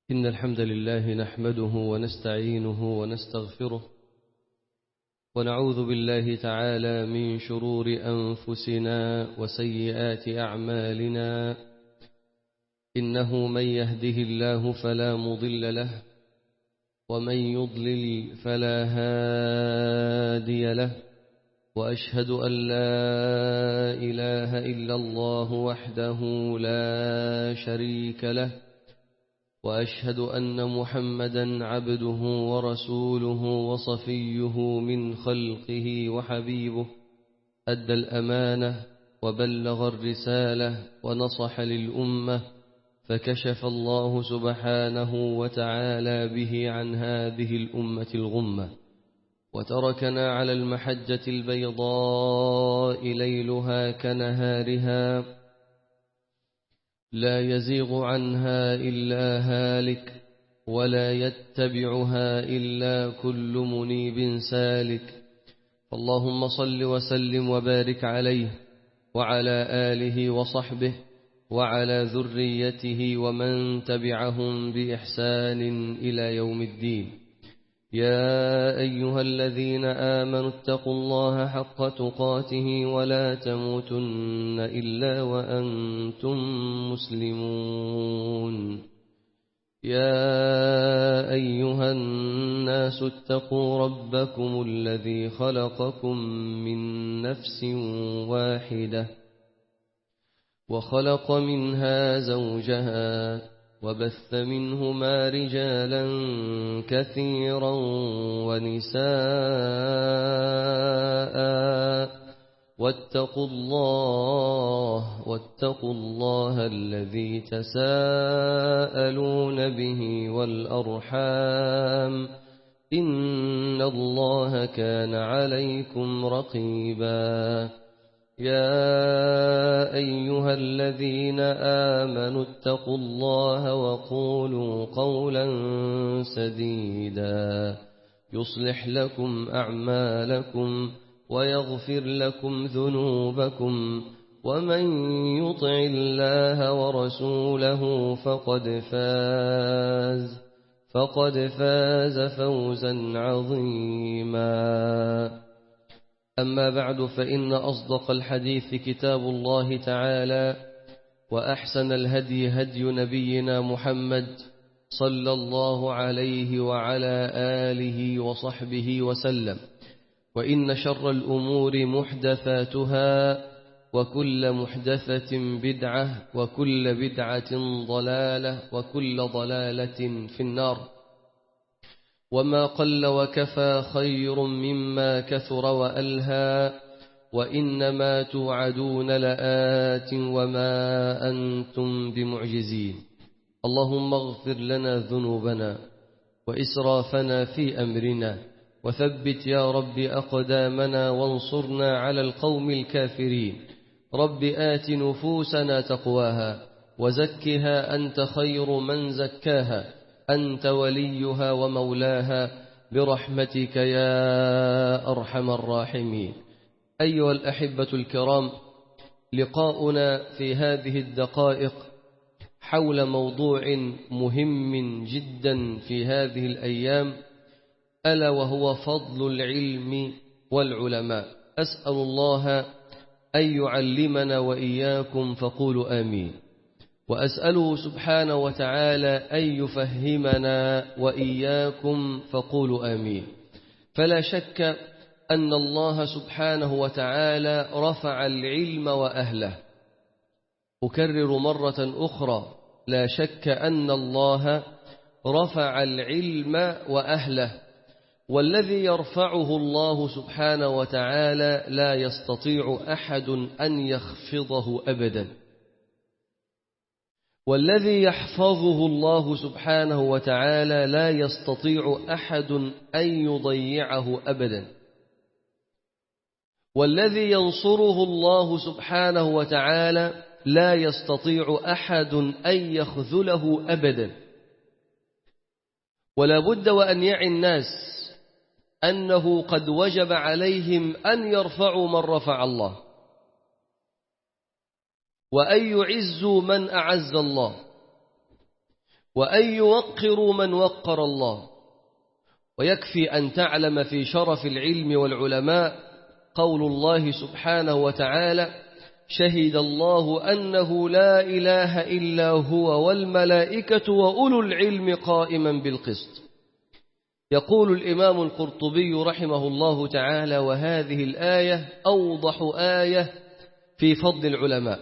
إن الحمد لله نحمده ونستعينه ونستغفره ونعوذ بالله تعالى من شرور أنفسنا وسيئات أعمالنا إنه من يهده الله فلا مضل له ومن يضلل فلا هادي له وأشهد أن لا إله إلا الله وحده لا شريك له وأشهد أن محمدا عبده ورسوله وصفيه من خلقه وحبيبه أدى الأمانة وبلغ الرسالة ونصح للأمة فكشف الله سبحانه وتعالى به عن هذه الأمة الغمة وتركنا على المحجة البيضاء ليلها كنهارها لا يزيغ عنها إلا هالك ولا يتبعها إلا كل منيب سالك اللهم صل وسلم وبارك عليه وعلى آله وصحبه وعلى ذريته ومن تبعهم بإحسان إلى يوم الدين يا أيها الذين آمنوا اتقوا الله حق تقاته ولا تموتن إلا وأنتم مسلمون يا أيها الناس اتقوا ربكم الذي خلقكم من نفس واحدة وخلق منها زوجها وبث منهما رجالا كثيرا ونساء واتقوا الله واتقوا الله الذي تساءلون به والأرحام إن الله كان عليكم رقيبا يا أيها الذين آمنوا اتقوا الله وقولوا قولا سديدا يصلح لكم أعمالكم ويغفر لكم ذنوبكم ومن يطع الله ورسوله فقد فاز فقد فاز فوزا عظيما أما بعد فإن أصدق الحديث كتاب الله تعالى وأحسن الهدي هدي نبينا محمد صلى الله عليه وعلى آله وصحبه وسلم وإن شر الأمور محدثاتها وكل محدثة بدعة وكل بدعة ضلالة وكل ضلالة في النار وما قل وكفى خير مما كثر وألهى وإنما توعدون لآت وما أنتم بمعجزين اللهم اغفر لنا ذنوبنا وإسرافنا في أمرنا وثبت يا رب أقدامنا وانصرنا على القوم الكافرين رب آت نفوسنا تقواها وزكها أنت خير من زكاها أنت وليها ومولاها برحمتك يا أرحم الراحمين أيها الأحبة الكرام لقاؤنا في هذه الدقائق حول موضوع مهم جدا في هذه الأيام ألا وهو فضل العلم والعلماء أسأل الله أن يعلمنا وإياكم فقولوا آمين وأسأله سبحانه وتعالى أن يفهمنا وإياكم فقولوا آمين فلا شك أن الله سبحانه وتعالى رفع العلم وأهله أكرر مرة أخرى لا شك أن الله رفع العلم وأهله والذي يرفعه الله سبحانه وتعالى لا يستطيع أحد أن يخفضه أبدا والذي يحفظه الله سبحانه وتعالى لا يستطيع أحد أن يضيعه أبدا والذي ينصره الله سبحانه وتعالى لا يستطيع أحد أن يخذله أبدا ولا بد وأن يعي الناس أنه قد وجب عليهم أن يرفعوا من رفع الله وأن يعزوا من أعز الله وأن يوقروا من وقر الله ويكفي أن تعلم في شرف العلم والعلماء قول الله سبحانه وتعالى شهد الله أنه لا إله إلا هو والملائكة وأولو العلم قائما بالقسط يقول الإمام القرطبي رحمه الله تعالى وهذه الآية أوضح آية في فضل العلماء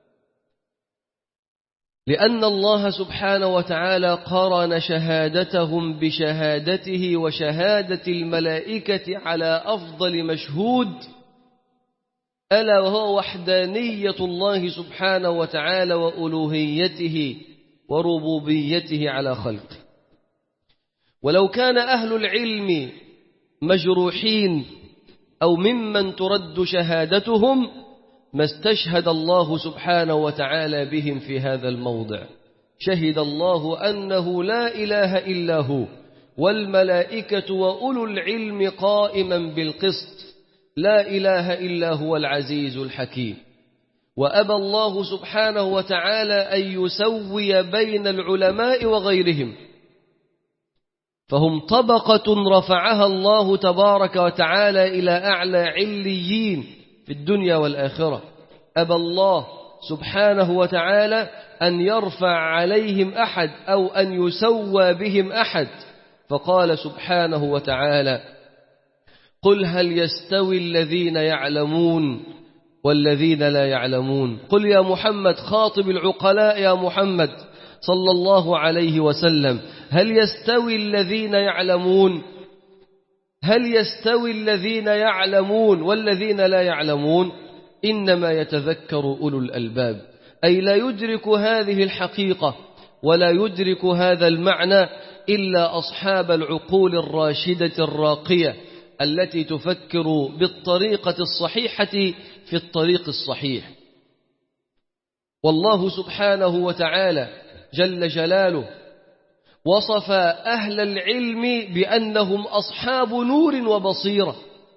لأن الله سبحانه وتعالى قرن شهادتهم بشهادته وشهادة الملائكة على أفضل مشهود ألا وهو وحدانية الله سبحانه وتعالى وألوهيته وربوبيته على خلقه ولو كان أهل العلم مجروحين أو ممن ترد شهادتهم ما استشهد الله سبحانه وتعالى بهم في هذا الموضع شهد الله أنه لا إله إلا هو والملائكة وأولو العلم قائما بالقسط لا إله إلا هو العزيز الحكيم وأبى الله سبحانه وتعالى أن يسوي بين العلماء وغيرهم فهم طبقة رفعها الله تبارك وتعالى إلى أعلى عليين في الدنيا والآخرة أبى الله سبحانه وتعالى أن يرفع عليهم أحد أو أن يسوى بهم أحد فقال سبحانه وتعالى قل هل يستوي الذين يعلمون والذين لا يعلمون قل يا محمد خاطب العقلاء يا محمد صلى الله عليه وسلم هل يستوي الذين يعلمون هل يستوي الذين يعلمون والذين لا يعلمون إنما يتذكر أولو الألباب أي لا يدرك هذه الحقيقة ولا يدرك هذا المعنى إلا أصحاب العقول الراشدة الراقية التي تفكر بالطريقة الصحيحة في الطريق الصحيح والله سبحانه وتعالى جل جلاله وصف أهل العلم بأنهم أصحاب نور وبصيرة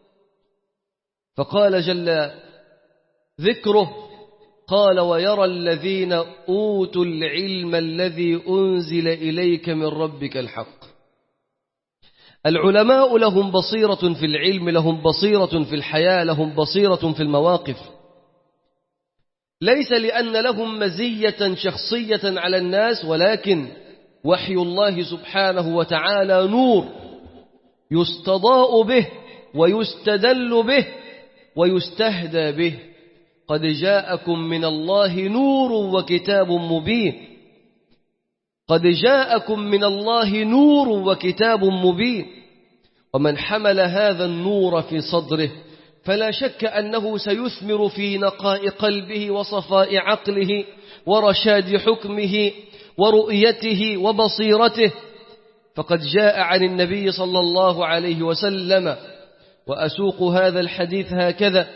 فقال جل ذكره قال ويرى الذين أوتوا العلم الذي أنزل إليك من ربك الحق العلماء لهم بصيرة في العلم لهم بصيرة في الحياة لهم بصيرة في المواقف ليس لأن لهم مزية شخصية على الناس ولكن وحي الله سبحانه وتعالى نور يستضاء به ويستدل به ويستهدى به قد جاءكم من الله نور وكتاب مبين قد جاءكم من الله نور وكتاب مبين ومن حمل هذا النور في صدره فلا شك أنه سيثمر في نقاء قلبه وصفاء عقله ورشاد حكمه ورؤيته وبصيرته فقد جاء عن النبي صلى الله عليه وسلم وأسوق هذا الحديث هكذا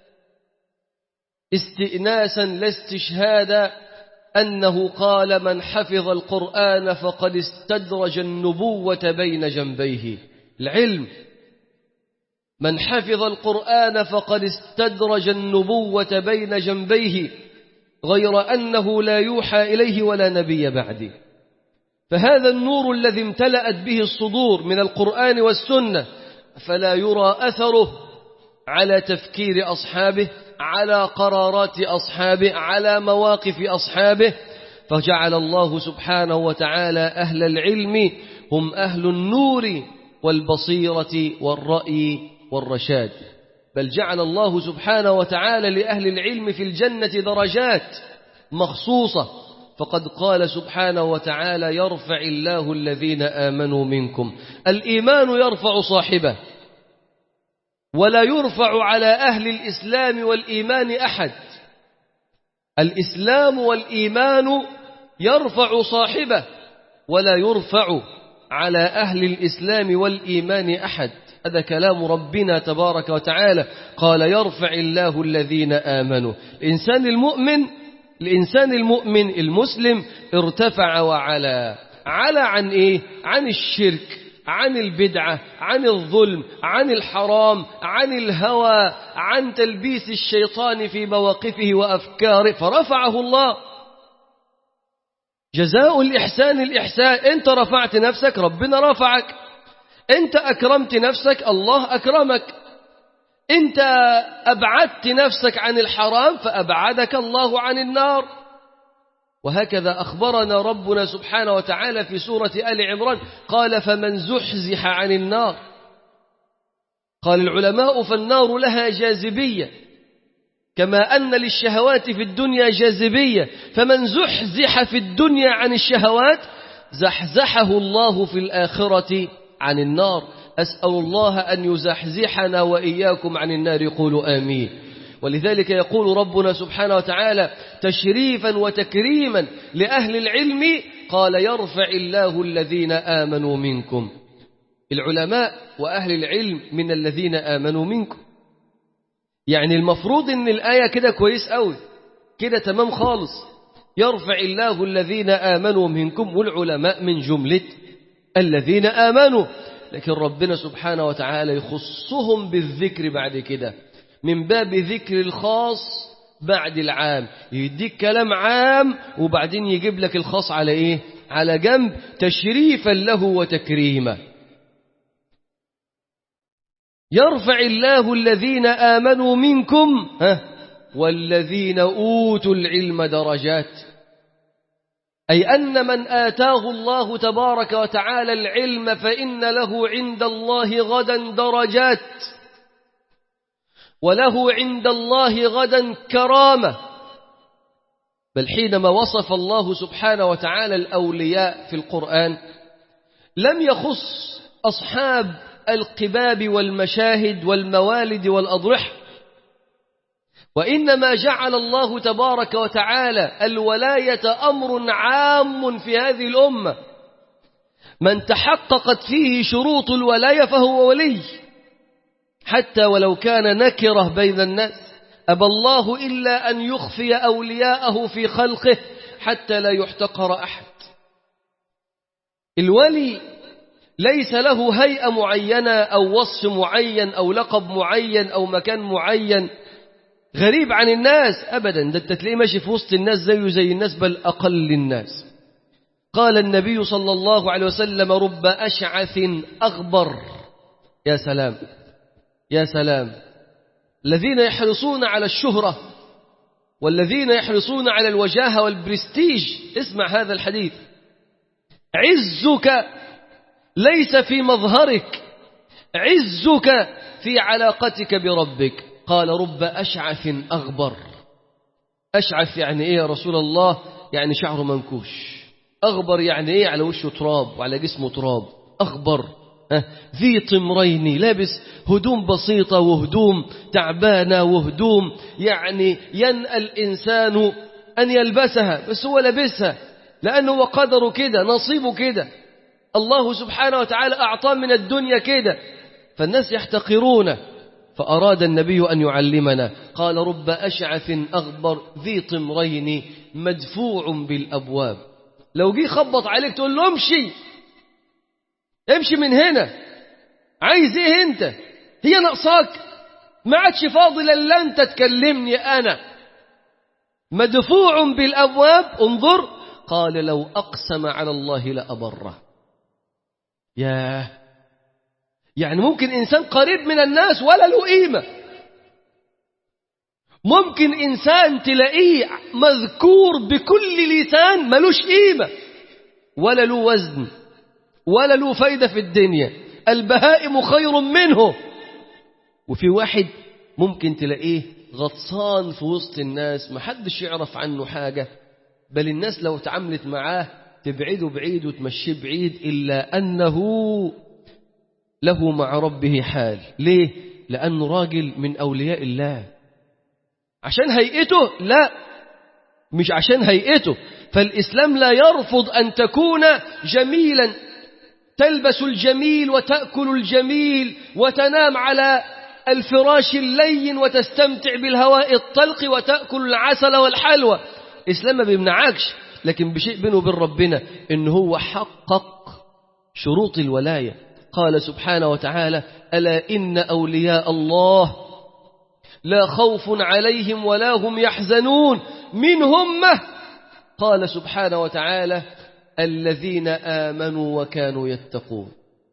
استئناسا لا استشهادا أنه قال من حفظ القرآن فقد استدرج النبوة بين جنبيه العلم من حفظ القرآن فقد استدرج النبوة بين جنبيه غير أنه لا يوحى إليه ولا نبي بعده فهذا النور الذي امتلأت به الصدور من القرآن والسنة فلا يرى أثره على تفكير أصحابه على قرارات أصحابه على مواقف أصحابه فجعل الله سبحانه وتعالى أهل العلم هم أهل النور والبصيرة والرأي والرشاد بل جعل الله سبحانه وتعالى لأهل العلم في الجنة درجات مخصوصة فقد قال سبحانه وتعالى يرفع الله الذين آمنوا منكم الإيمان يرفع صاحبه ولا يرفع على أهل الإسلام والإيمان أحد الإسلام والإيمان يرفع صاحبه ولا يرفع على أهل الإسلام والإيمان أحد هذا كلام ربنا تبارك وتعالى قال يرفع الله الذين آمنوا الإنسان المؤمن الإنسان المؤمن المسلم ارتفع وعلى على عن إيه عن الشرك عن البدعة عن الظلم عن الحرام عن الهوى عن تلبيس الشيطان في مواقفه وأفكاره فرفعه الله جزاء الإحسان الإحسان أنت رفعت نفسك ربنا رفعك أنت أكرمت نفسك الله أكرمك أنت أبعدت نفسك عن الحرام فأبعدك الله عن النار وهكذا أخبرنا ربنا سبحانه وتعالى في سورة آل عمران قال فمن زحزح عن النار قال العلماء فالنار لها جاذبية كما أن للشهوات في الدنيا جاذبية فمن زحزح في الدنيا عن الشهوات زحزحه الله في الآخرة عن النار أسأل الله أن يزحزحنا وإياكم عن النار يقول آمين ولذلك يقول ربنا سبحانه وتعالى تشريفا وتكريما لأهل العلم قال يرفع الله الذين آمنوا منكم العلماء وأهل العلم من الذين آمنوا منكم يعني المفروض ان الآية كده كويس قوي كده تمام خالص يرفع الله الذين آمنوا منكم والعلماء من جملة الذين آمنوا لكن ربنا سبحانه وتعالى يخصهم بالذكر بعد كده من باب ذكر الخاص بعد العام يديك كلام عام وبعدين يجيب لك الخاص على ايه على جنب تشريفا له وتكريما يرفع الله الذين آمنوا منكم ها والذين أوتوا العلم درجات أي أن من آتاه الله تبارك وتعالى العلم فإن له عند الله غدا درجات وله عند الله غدا كرامة بل حينما وصف الله سبحانه وتعالى الأولياء في القرآن لم يخص أصحاب القباب والمشاهد والموالد والأضرحة وإنما جعل الله تبارك وتعالى الولاية أمر عام في هذه الأمة من تحققت فيه شروط الولاية فهو ولي حتى ولو كان نكره بين الناس أبى الله إلا أن يخفي أولياءه في خلقه حتى لا يحتقر أحد الولي ليس له هيئة معينة أو وصف معين أو لقب معين أو مكان معين غريب عن الناس أبدا ده انت تلاقيه ماشي في وسط الناس زيه زي الناس بل أقل الناس قال النبي صلى الله عليه وسلم رب أشعث أغبر يا سلام يا سلام الذين يحرصون على الشهرة والذين يحرصون على الوجاهة والبرستيج اسمع هذا الحديث عزك ليس في مظهرك عزك في علاقتك بربك قال رب أشعث أغبر أشعث يعني إيه يا رسول الله يعني شعره منكوش أغبر يعني إيه على وشه تراب وعلى جسمه تراب أغبر ذي طمرين لابس هدوم بسيطة وهدوم تعبانة وهدوم يعني ينأى الإنسان أن يلبسها بس هو لبسها لأنه هو قدره كده نصيبه كده الله سبحانه وتعالى أعطاه من الدنيا كده فالناس يحتقرونه فأراد النبي أن يعلمنا قال رب أشعث أغبر ذي طمرين مدفوع بالأبواب لو جه خبط عليك تقول له امشي امشي من هنا عايز ايه انت هي ناقصاك ما عادش فاضل الا انت تكلمني انا مدفوع بالابواب انظر قال لو اقسم على الله لابره ياه يعني ممكن إنسان قريب من الناس ولا له قيمة ممكن إنسان تلاقيه مذكور بكل لسان ملوش قيمة ولا له وزن ولا له فايدة في الدنيا البهائم خير منه وفي واحد ممكن تلاقيه غطسان في وسط الناس محدش يعرف عنه حاجة بل الناس لو تعاملت معاه تبعده بعيد وتمشيه بعيد إلا أنه له مع ربه حال ليه؟ لأنه راجل من أولياء الله عشان هيئته لا مش عشان هيئته فالإسلام لا يرفض أن تكون جميلا تلبس الجميل وتأكل الجميل وتنام على الفراش اللين وتستمتع بالهواء الطلق وتأكل العسل والحلوى إسلام ما بيمنعكش لكن بشيء بينه وبين ربنا إن هو حقق شروط الولاية قال سبحانه وتعالى ألا إن أولياء الله لا خوف عليهم ولا هم يحزنون من همة قال سبحانه وتعالى الذين آمنوا وكانوا يتقون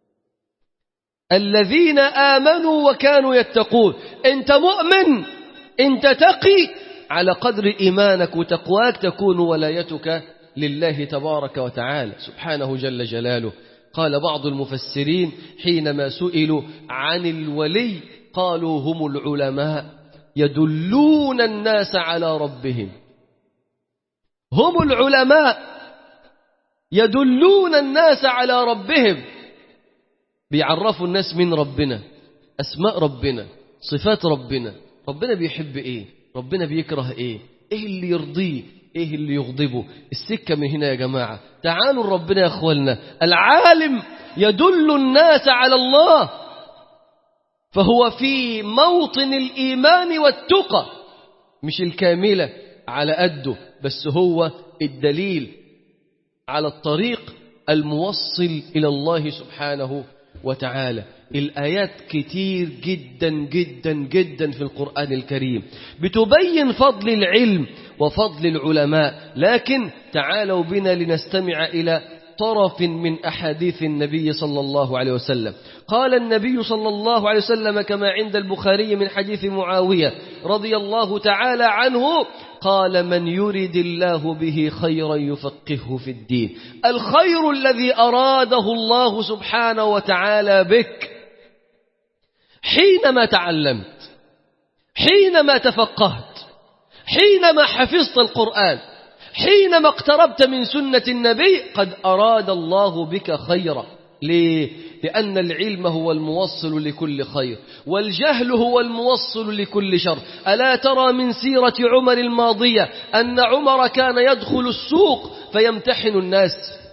الذين آمنوا وكانوا يتقون أنت مؤمن أنت تقي على قدر إيمانك وتقواك تكون ولايتك لله تبارك وتعالى سبحانه جل جلاله قال بعض المفسرين حينما سئلوا عن الولي قالوا هم العلماء يدلون الناس على ربهم هم العلماء يدلون الناس على ربهم بيعرفوا الناس من ربنا أسماء ربنا صفات ربنا ربنا بيحب إيه ربنا بيكره إيه إيه اللي يرضيه إيه اللي يغضبه السكة من هنا يا جماعة تعالوا ربنا يا أخوالنا العالم يدل الناس على الله فهو في موطن الإيمان والتقى مش الكاملة على قده بس هو الدليل على الطريق الموصل إلى الله سبحانه وتعالى الآيات كتير جدا جدا جدا في القرآن الكريم بتبين فضل العلم وفضل العلماء لكن تعالوا بنا لنستمع إلى طرف من أحاديث النبي صلى الله عليه وسلم قال النبي صلى الله عليه وسلم كما عند البخاري من حديث معاوية رضي الله تعالى عنه قال من يرد الله به خيرا يفقهه في الدين الخير الذي أراده الله سبحانه وتعالى بك حينما تعلمت حينما تفقهت حينما حفظت القرآن حينما اقتربت من سنة النبي قد أراد الله بك خيرا ليه؟ لأن العلم هو الموصل لكل خير والجهل هو الموصل لكل شر ألا ترى من سيرة عمر الماضية أن عمر كان يدخل السوق فيمتحن الناس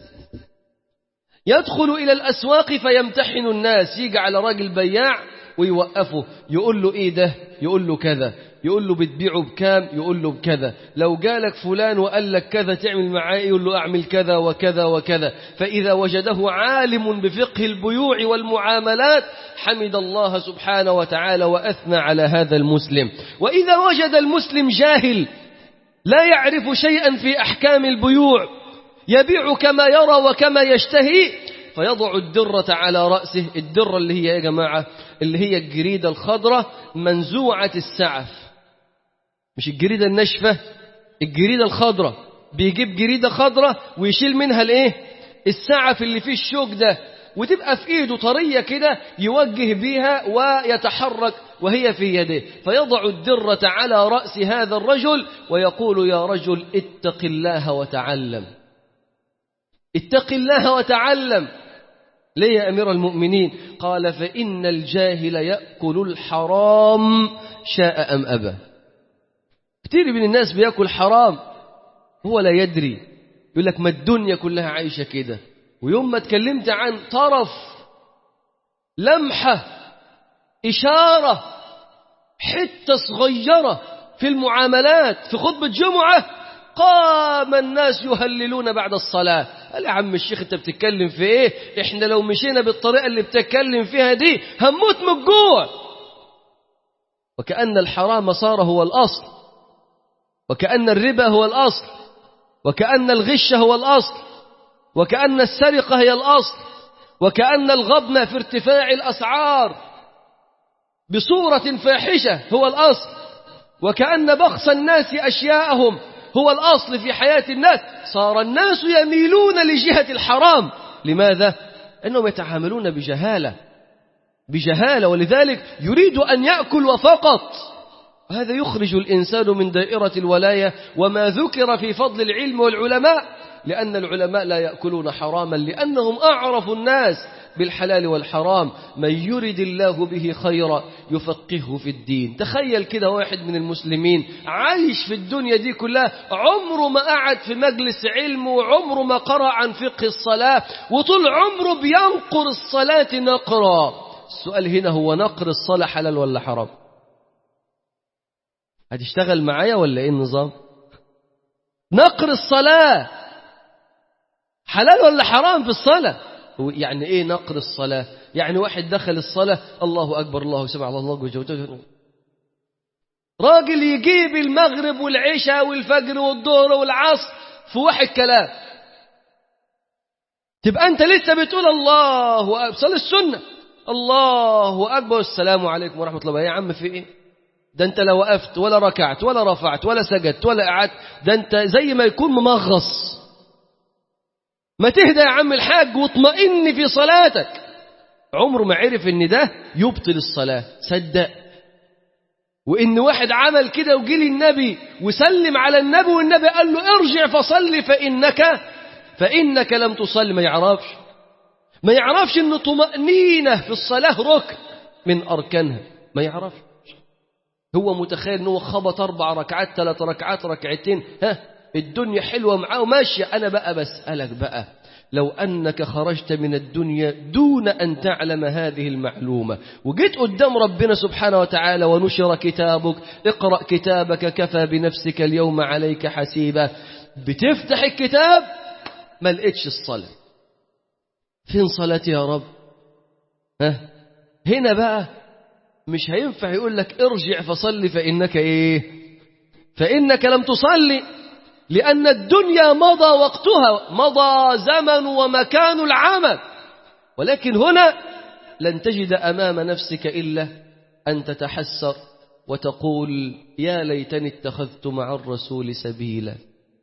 يدخل إلى الأسواق فيمتحن الناس يجي على راجل بياع ويوقفه يقول له إيه ده يقول له كذا يقول له بتبيعه بكام يقول له بكذا لو جالك فلان وقال لك كذا تعمل معاه يقول له أعمل كذا وكذا وكذا فإذا وجده عالم بفقه البيوع والمعاملات حمد الله سبحانه وتعالى وأثنى على هذا المسلم وإذا وجد المسلم جاهل لا يعرف شيئا في أحكام البيوع يبيع كما يرى وكما يشتهي فيضع الدرة على رأسه الدرة اللي هي يا جماعة اللي هي الجريدة الخضراء منزوعة السعف مش الجريدة الناشفة الجريدة الخضراء بيجيب جريدة خضراء ويشيل منها الايه السعف اللي فيه الشوك ده وتبقى في ايده طرية كده يوجه بيها ويتحرك وهي في يده فيضع الدرة على رأس هذا الرجل ويقول يا رجل اتق الله وتعلم اتق الله وتعلم ليه يا أمير المؤمنين قال فإن الجاهل يأكل الحرام شاء أم أبى كتير من الناس بيأكل حرام هو لا يدري يقول لك ما الدنيا كلها عايشة كده ويوم ما اتكلمت عن طرف لمحة إشارة حتة صغيرة في المعاملات في خطبة جمعة قام الناس يهللون بعد الصلاة قال يا عم الشيخ انت بتتكلم في ايه احنا لو مشينا بالطريقة اللي بتتكلم فيها دي هنموت من الجوع وكأن الحرام صار هو الأصل وكأن الربا هو الأصل وكأن الغش هو الأصل وكأن السرقة هي الأصل وكأن الغبن في ارتفاع الأسعار بصورة فاحشة هو الأصل وكأن بخس الناس أشياءهم هو الأصل في حياة الناس صار الناس يميلون لجهة الحرام لماذا؟ أنهم يتعاملون بجهالة بجهالة ولذلك يريد أن يأكل وفقط هذا يخرج الإنسان من دائرة الولاية وما ذكر في فضل العلم والعلماء لأن العلماء لا يأكلون حراما لأنهم أعرف الناس بالحلال والحرام من يرد الله به خيرا يفقهه في الدين تخيل كده واحد من المسلمين عايش في الدنيا دي كلها عمره ما قعد في مجلس علم وعمره ما قرأ عن فقه الصلاة وطول عمره بينقر الصلاة نقرا السؤال هنا هو نقر الصلاة حلال ولا حرام هتشتغل معايا ولا ايه النظام نقر الصلاة حلال ولا حرام في الصلاة يعني ايه نقر الصلاة يعني واحد دخل الصلاة الله أكبر الله سمع الله وجوته راجل يجيب المغرب والعشاء والفجر والظهر والعصر في واحد كلام تبقى أنت لسه بتقول الله أكبر صلي السنة الله أكبر السلام عليكم ورحمة الله يا عم في إيه ده أنت لو وقفت ولا ركعت ولا رفعت ولا سجدت ولا قعدت ده أنت زي ما يكون ممغص ما تهدى يا عم الحاج واطمئن في صلاتك عمره ما عرف ان ده يبطل الصلاة صدق وان واحد عمل كده وجي للنبي وسلم على النبي والنبي قال له ارجع فصلي فانك فانك لم تصلي ما يعرفش ما يعرفش ان طمأنينة في الصلاة ركن من اركانها ما يعرفش هو متخيل ان هو خبط اربع ركعات ثلاث ركعات ركعتين ها الدنيا حلوة معاه وماشية انا بقى بسألك بقى لو أنك خرجت من الدنيا دون أن تعلم هذه المعلومة وجيت قدام ربنا سبحانه وتعالى ونشر كتابك اقرأ كتابك كفى بنفسك اليوم عليك حسيبا بتفتح الكتاب ما لقيتش الصلاة فين صلاتي يا رب ها هنا بقى مش هينفع يقول لك ارجع فصلي فإنك ايه فإنك لم تصلي لأن الدنيا مضى وقتها مضى زمن ومكان العمل ولكن هنا لن تجد أمام نفسك إلا أن تتحسر وتقول يا ليتني اتخذت مع الرسول سبيلا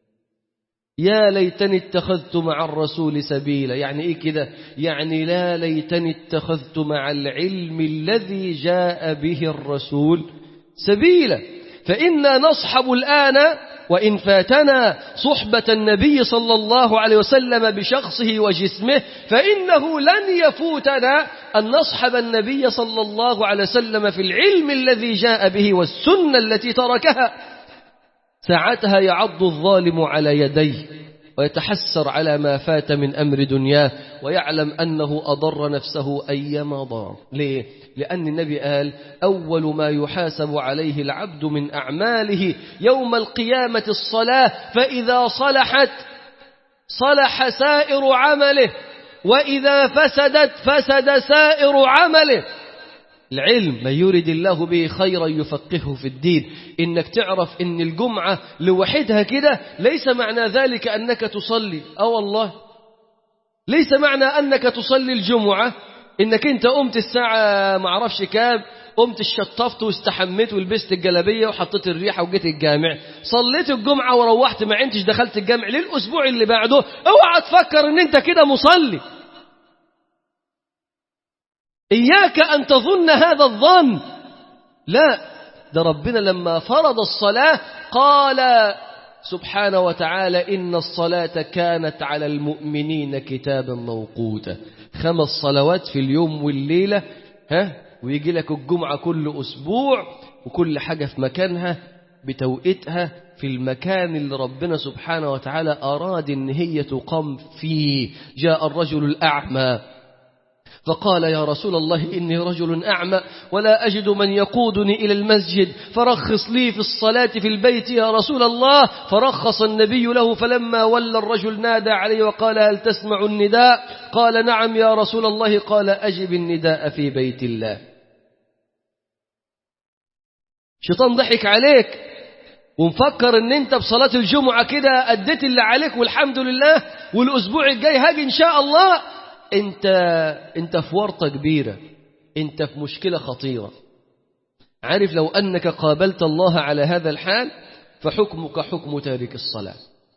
يا ليتني اتخذت مع الرسول سبيلا يعني ايه كده يعني لا ليتني اتخذت مع العلم الذي جاء به الرسول سبيلا فإنا نصحب الآن وإن فاتنا صحبة النبي صلى الله عليه وسلم بشخصه وجسمه فإنه لن يفوتنا أن نصحب النبي صلى الله عليه وسلم في العلم الذي جاء به والسنة التي تركها ساعتها يعض الظالم على يديه ويتحسر على ما فات من أمر دنياه ويعلم أنه أضر نفسه أيما ضار ليه؟ لأن النبي قال أول ما يحاسب عليه العبد من أعماله يوم القيامة الصلاة فإذا صلحت صلح سائر عمله وإذا فسدت فسد سائر عمله العلم من يريد الله به خيرا يفقهه في الدين إنك تعرف إن الجمعة لوحدها كده ليس معنى ذلك أنك تصلي أو والله ليس معنى أنك تصلي الجمعة إنك أنت قمت الساعة معرفش كام قمت الشطفت واستحميت ولبست الجلابية وحطيت الريحة وجيت الجامع صليت الجمعة وروحت ما انتش دخلت الجامع للأسبوع اللي بعده اوعى تفكر ان انت كده مصلي إياك أن تظن هذا الظن لا ده ربنا لما فرض الصلاة قال سبحانه وتعالى إن الصلاة كانت على المؤمنين كتابا موقوتا خمس صلوات في اليوم والليلة ها ويجي لك الجمعة كل أسبوع وكل حاجة في مكانها بتوقيتها في المكان اللي ربنا سبحانه وتعالى أراد إن هي تقام فيه جاء الرجل الأعمى فقال يا رسول الله إني رجل أعمى ولا أجد من يقودني إلى المسجد فرخص لي في الصلاة في البيت يا رسول الله فرخص النبي له فلما ولى الرجل نادى عليه وقال هل تسمع النداء قال نعم يا رسول الله قال أجب النداء في بيت الله شيطان ضحك عليك ومفكر ان انت بصلاة الجمعة كده اديت اللي عليك والحمد لله والاسبوع الجاي هاجي ان شاء الله انت انت في ورطة كبيرة انت في مشكلة خطيرة عارف لو انك قابلت الله على هذا الحال فحكمك حكم تارك الصلاة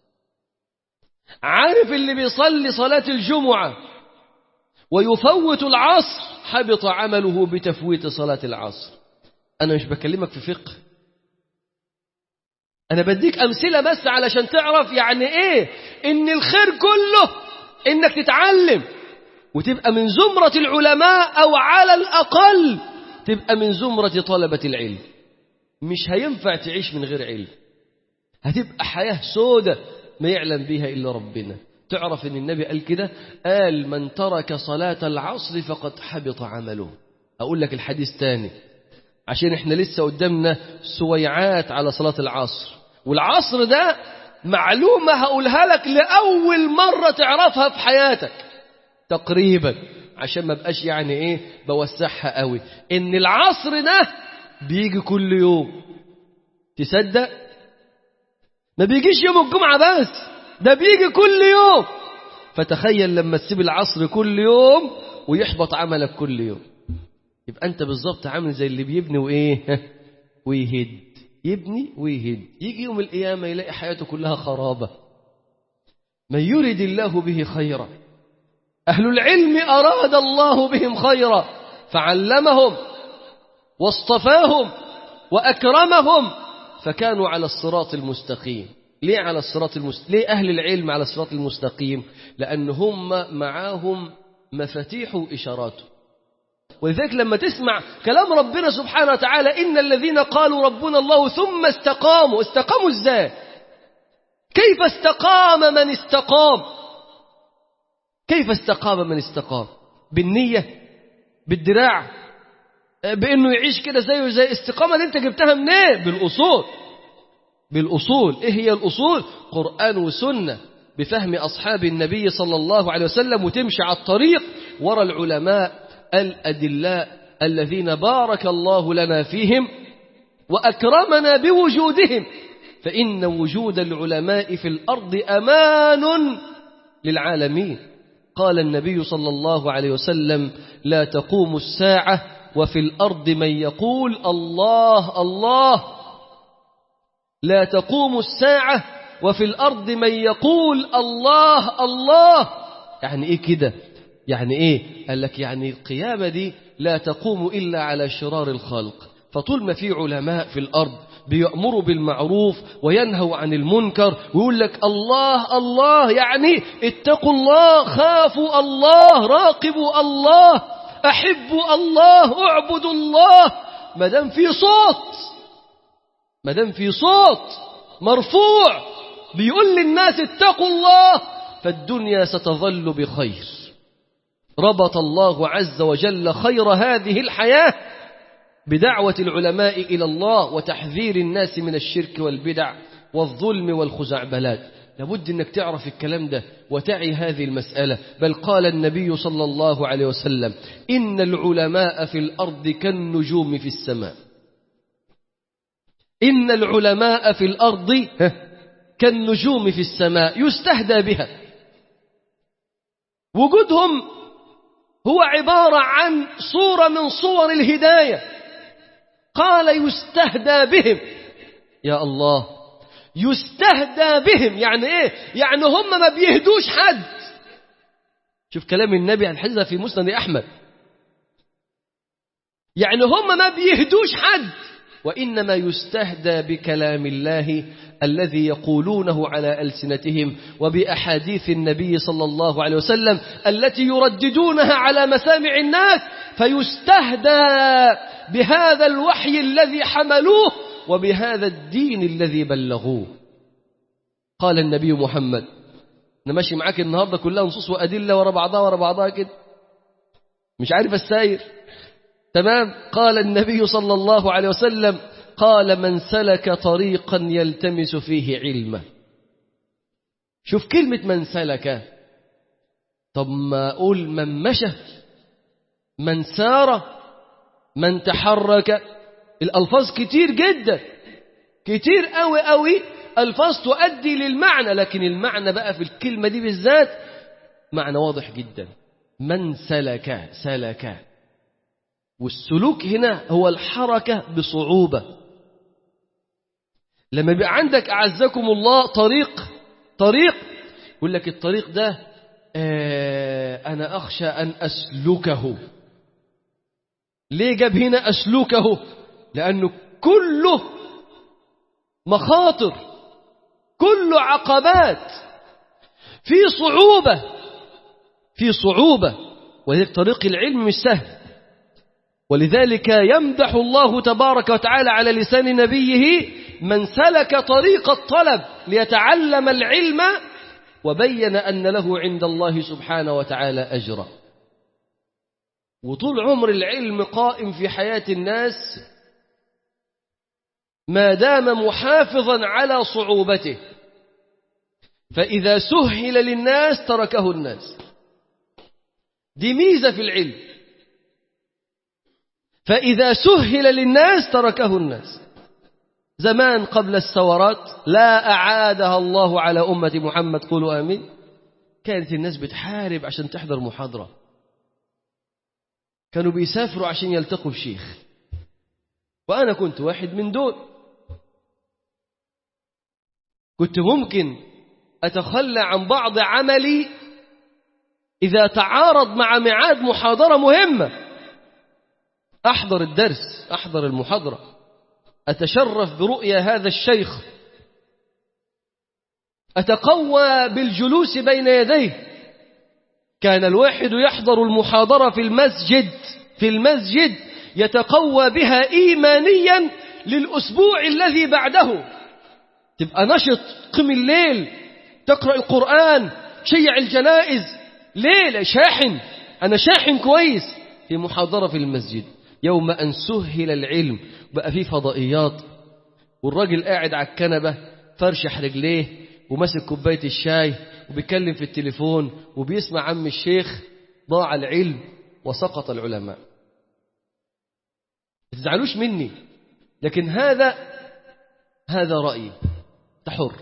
عارف اللي بيصلي صلاة الجمعة ويفوت العصر حبط عمله بتفويت صلاة العصر أنا مش بكلمك في فقه أنا بديك أمثلة بس علشان تعرف يعني إيه إن الخير كله إنك تتعلم وتبقى من زمرة العلماء أو على الأقل تبقى من زمرة طلبة العلم مش هينفع تعيش من غير علم هتبقى حياة سودة ما يعلم بها إلا ربنا تعرف إن النبي قال كده قال من ترك صلاة العصر فقد حبط عمله أقول لك الحديث تاني عشان احنا لسه قدامنا سويعات على صلاة العصر والعصر ده معلومة هقولها لك لأول مرة تعرفها في حياتك تقريبا عشان ما بقاش يعني ايه بوسعها قوي ان العصر ده بيجي كل يوم تصدق ما بيجيش يوم الجمعة بس ده بيجي كل يوم فتخيل لما تسيب العصر كل يوم ويحبط عملك كل يوم يبقى أنت بالظبط عامل زي اللي بيبني وإيه ويهد يبني ويهد يجي يوم القيامة يلاقي حياته كلها خرابة من يرد الله به خيرا أهل العلم أراد الله بهم خيرا فعلمهم واصطفاهم وأكرمهم فكانوا على الصراط المستقيم ليه على الصراط المستقيم ليه أهل العلم على الصراط المستقيم لأن هم معاهم مفاتيح وإشاراته ولذلك لما تسمع كلام ربنا سبحانه وتعالى إن الذين قالوا ربنا الله ثم استقاموا استقاموا ازاي كيف استقام من استقام كيف استقام من استقام بالنية بالدراع بأنه يعيش كده زيه زي الاستقامة اللي انت جبتها منين بالأصول بالأصول ايه هي الأصول قرآن وسنة بفهم أصحاب النبي صلى الله عليه وسلم وتمشي على الطريق ورا العلماء الأدلاء الذين بارك الله لنا فيهم وأكرمنا بوجودهم فإن وجود العلماء في الأرض أمان للعالمين قال النبي صلى الله عليه وسلم لا تقوم الساعة وفي الأرض من يقول الله الله لا تقوم الساعة وفي الأرض من يقول الله الله يعني إيه كده يعني إيه قال لك يعني القيامة دي لا تقوم إلا على شرار الخلق فطول ما في علماء في الأرض بيأمروا بالمعروف وينهوا عن المنكر ويقول لك الله الله يعني اتقوا الله خافوا الله راقبوا الله أحبوا الله اعبدوا الله ما دام في صوت ما دام في صوت مرفوع بيقول للناس اتقوا الله فالدنيا ستظل بخير ربط الله عز وجل خير هذه الحياة بدعوة العلماء إلى الله وتحذير الناس من الشرك والبدع والظلم والخزعبلات لابد أنك تعرف الكلام ده وتعي هذه المسألة بل قال النبي صلى الله عليه وسلم إن العلماء في الأرض كالنجوم في السماء إن العلماء في الأرض كالنجوم في السماء يستهدى بها وجودهم هو عبارة عن صورة من صور الهداية قال يستهدى بهم يا الله يستهدى بهم يعني ايه يعني هم ما بيهدوش حد شوف كلام النبي عن الحديث في مسند احمد يعني هم ما بيهدوش حد وانما يستهدى بكلام الله الذي يقولونه على ألسنتهم وبأحاديث النبي صلى الله عليه وسلم التي يرددونها على مسامع الناس فيستهدى بهذا الوحي الذي حملوه وبهذا الدين الذي بلغوه قال النبي محمد أنا ماشي معاك النهاردة كلها نصوص وأدلة ورا بعضها ورا بعضها كده مش عارف الساير تمام قال النبي صلى الله عليه وسلم قال من سلك طريقا يلتمس فيه علما شوف كلمة من سلك طب ما أقول من مشى من سار من تحرك الألفاظ كتير جدا كتير قوي قوي ألفاظ تؤدي للمعنى لكن المعنى بقى في الكلمة دي بالذات معنى واضح جدا من سلك سلك والسلوك هنا هو الحركة بصعوبة لما يبقى عندك أعزكم الله طريق طريق يقول لك الطريق ده آه أنا أخشى أن أسلكه ليه جاب هنا أسلكه لأنه كله مخاطر كله عقبات في صعوبة في صعوبة وذلك طريق العلم مش سهل ولذلك يمدح الله تبارك وتعالى على لسان نبيه من سلك طريق الطلب ليتعلم العلم وبين أن له عند الله سبحانه وتعالى أجرا وطول عمر العلم قائم في حياة الناس ما دام محافظا على صعوبته فإذا سهل للناس تركه الناس دي ميزة في العلم فإذا سهل للناس تركه الناس زمان قبل الثورات لا أعادها الله على أمة محمد قولوا آمين كانت الناس بتحارب عشان تحضر محاضرة كانوا بيسافروا عشان يلتقوا بشيخ وأنا كنت واحد من دول كنت ممكن أتخلى عن بعض عملي إذا تعارض مع ميعاد محاضرة مهمة أحضر الدرس أحضر المحاضرة أتشرف برؤيا هذا الشيخ أتقوى بالجلوس بين يديه كان الواحد يحضر المحاضرة في المسجد في المسجد يتقوى بها إيمانيا للأسبوع الذي بعده تبقى نشط قم الليل تقرأ القرآن شيع الجنائز ليلة شاحن أنا شاحن كويس في محاضرة في المسجد يوم أن سهل العلم بقى فيه فضائيات والراجل قاعد على الكنبة فرشح رجليه وماسك كوباية الشاي وبيتكلم في التليفون وبيسمع عم الشيخ ضاع العلم وسقط العلماء ما تزعلوش مني لكن هذا هذا رأيي تحر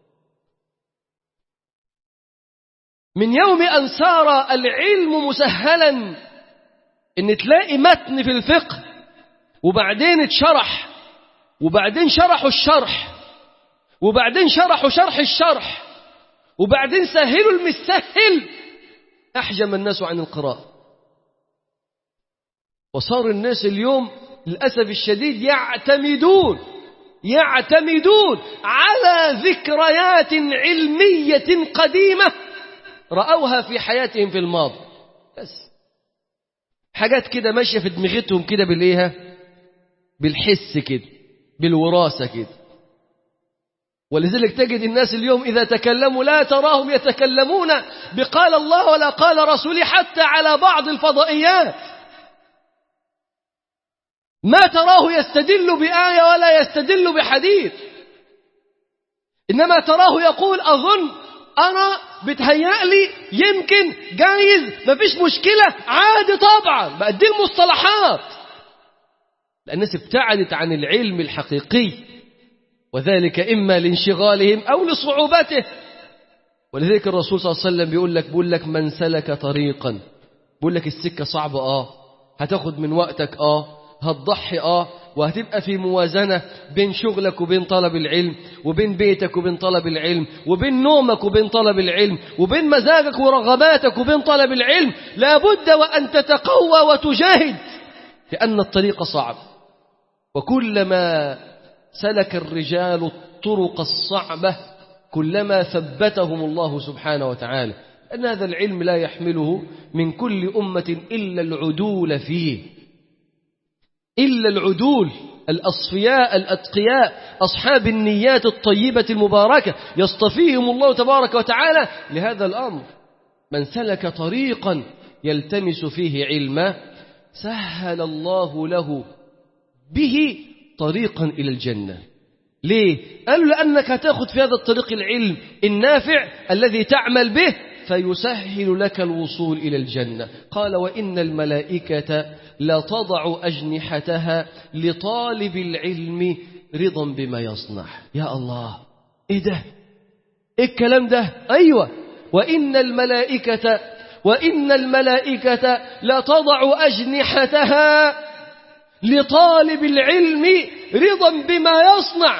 من يوم أن صار العلم مسهلا إن تلاقي متن في الفقه وبعدين اتشرح وبعدين شرحوا الشرح وبعدين شرحوا شرح الشرح وبعدين سهلوا المسهل أحجم الناس عن القراءة وصار الناس اليوم للأسف الشديد يعتمدون يعتمدون على ذكريات علمية قديمة رأوها في حياتهم في الماضي بس حاجات كده ماشية في دماغتهم كده بالإيه بالحس كده بالوراثة كده ولذلك تجد الناس اليوم إذا تكلموا لا تراهم يتكلمون بقال الله ولا قال رسولي حتى على بعض الفضائيات ما تراه يستدل بآية ولا يستدل بحديث إنما تراه يقول أظن أنا بتهيألي يمكن جايز ما فيش مشكلة عادي طبعا بقى دي المصطلحات لأن الناس ابتعدت عن العلم الحقيقي وذلك إما لانشغالهم أو لصعوبته ولذلك الرسول صلى الله عليه وسلم بيقول لك بيقول لك من سلك طريقا بيقول لك السكة صعبة آه هتاخد من وقتك آه هتضحي آه وهتبقى في موازنة بين شغلك وبين طلب العلم وبين بيتك وبين طلب العلم وبين نومك وبين طلب العلم وبين مزاجك ورغباتك وبين طلب العلم لابد وأن تتقوى وتجاهد لأن الطريق صعب وكلما سلك الرجال الطرق الصعبة كلما ثبتهم الله سبحانه وتعالى أن هذا العلم لا يحمله من كل أمة إلا العدول فيه إلا العدول الأصفياء الأتقياء أصحاب النيات الطيبة المباركة يصطفيهم الله تبارك وتعالى لهذا الأمر من سلك طريقا يلتمس فيه علما سهل الله له به طريقا إلى الجنة ليه؟ قالوا لأنك هتاخد في هذا الطريق العلم النافع الذي تعمل به فيسهل لك الوصول إلى الجنة قال وإن الملائكة لا تضع أجنحتها لطالب العلم رضا بما يصنع يا الله إيه ده إيه الكلام ده أيوة وإن الملائكة وإن الملائكة لا تضع أجنحتها لطالب العلم رضا بما يصنع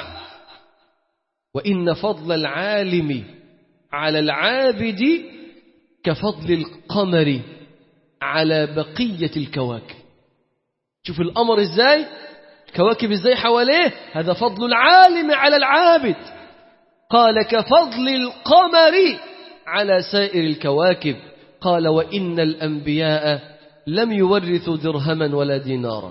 وإن فضل العالم على العابد كفضل القمر على بقية الكواكب شوف القمر ازاي الكواكب ازاي حواليه هذا فضل العالم على العابد قال كفضل القمر على سائر الكواكب قال وإن الأنبياء لم يورثوا درهما ولا دينارا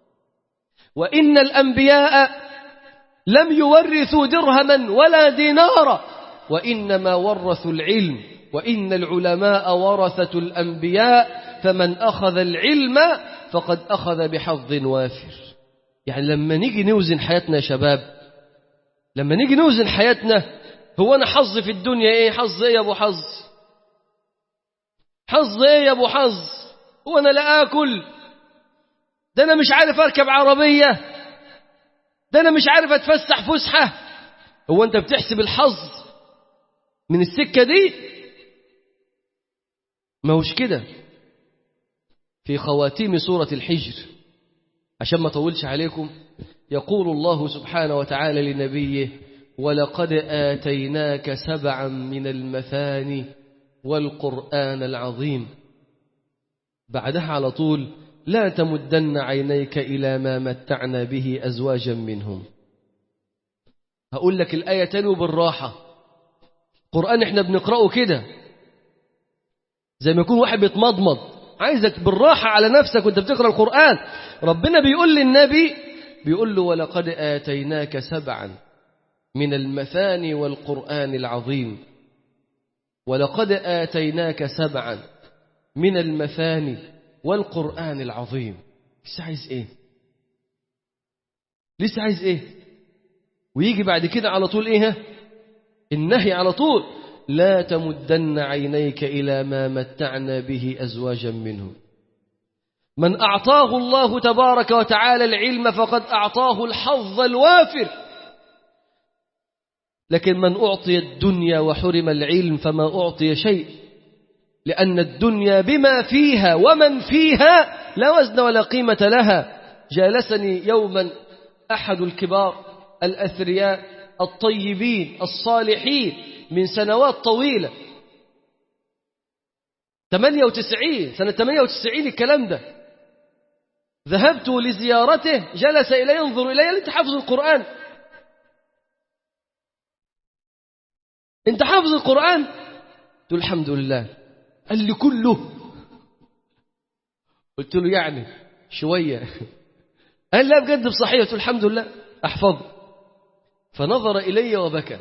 وإن الأنبياء لم يورثوا درهما ولا دينارا وإنما ورثوا العلم وإن العلماء ورثة الأنبياء فمن أخذ العلم فقد أخذ بحظ وافر يعني لما نيجي نوزن حياتنا يا شباب لما نيجي نوزن حياتنا هو أنا حظ في الدنيا إيه حظ إيه يا أبو حظ حظ إيه يا أبو حظ هو أنا لا آكل ده أنا مش عارف أركب عربية ده أنا مش عارف أتفسح فسحة هو أنت بتحسب الحظ من السكة دي ما هوش كده في خواتيم سورة الحجر عشان ما طولش عليكم يقول الله سبحانه وتعالى لنبيه ولقد آتيناك سبعا من المثاني والقرآن العظيم بعدها على طول لا تمدن عينيك إلى ما متعنا به أزواجا منهم هقول لك الآية تاني بالراحة قرآن احنا بنقرأه كده زي ما يكون واحد بيتمضمض عايزك بالراحة على نفسك وانت بتقرأ القرآن ربنا بيقول للنبي بيقول له ولقد آتيناك سبعا من المثاني والقرآن العظيم ولقد آتيناك سبعا من المثاني والقرآن العظيم لسه عايز ايه لسه عايز ايه ويجي بعد كده على طول ايه النهي على طول لا تمدن عينيك إلى ما متعنا به أزواجا منهم من أعطاه الله تبارك وتعالى العلم فقد أعطاه الحظ الوافر لكن من أعطي الدنيا وحرم العلم فما أعطي شيء لأن الدنيا بما فيها ومن فيها لا وزن ولا قيمة لها جالسني يوما أحد الكبار الأثرياء الطيبين الصالحين من سنوات طويلة 98 سنة 98 الكلام ده ذهبت لزيارته جلس إلي ينظر إلي أنت حافظ القرآن أنت حافظ القرآن قلت له الحمد لله قال لي كله قلت له يعني شوية قال لا بجد بصحيح قلت له الحمد لله أحفظه فنظر إلي وبكى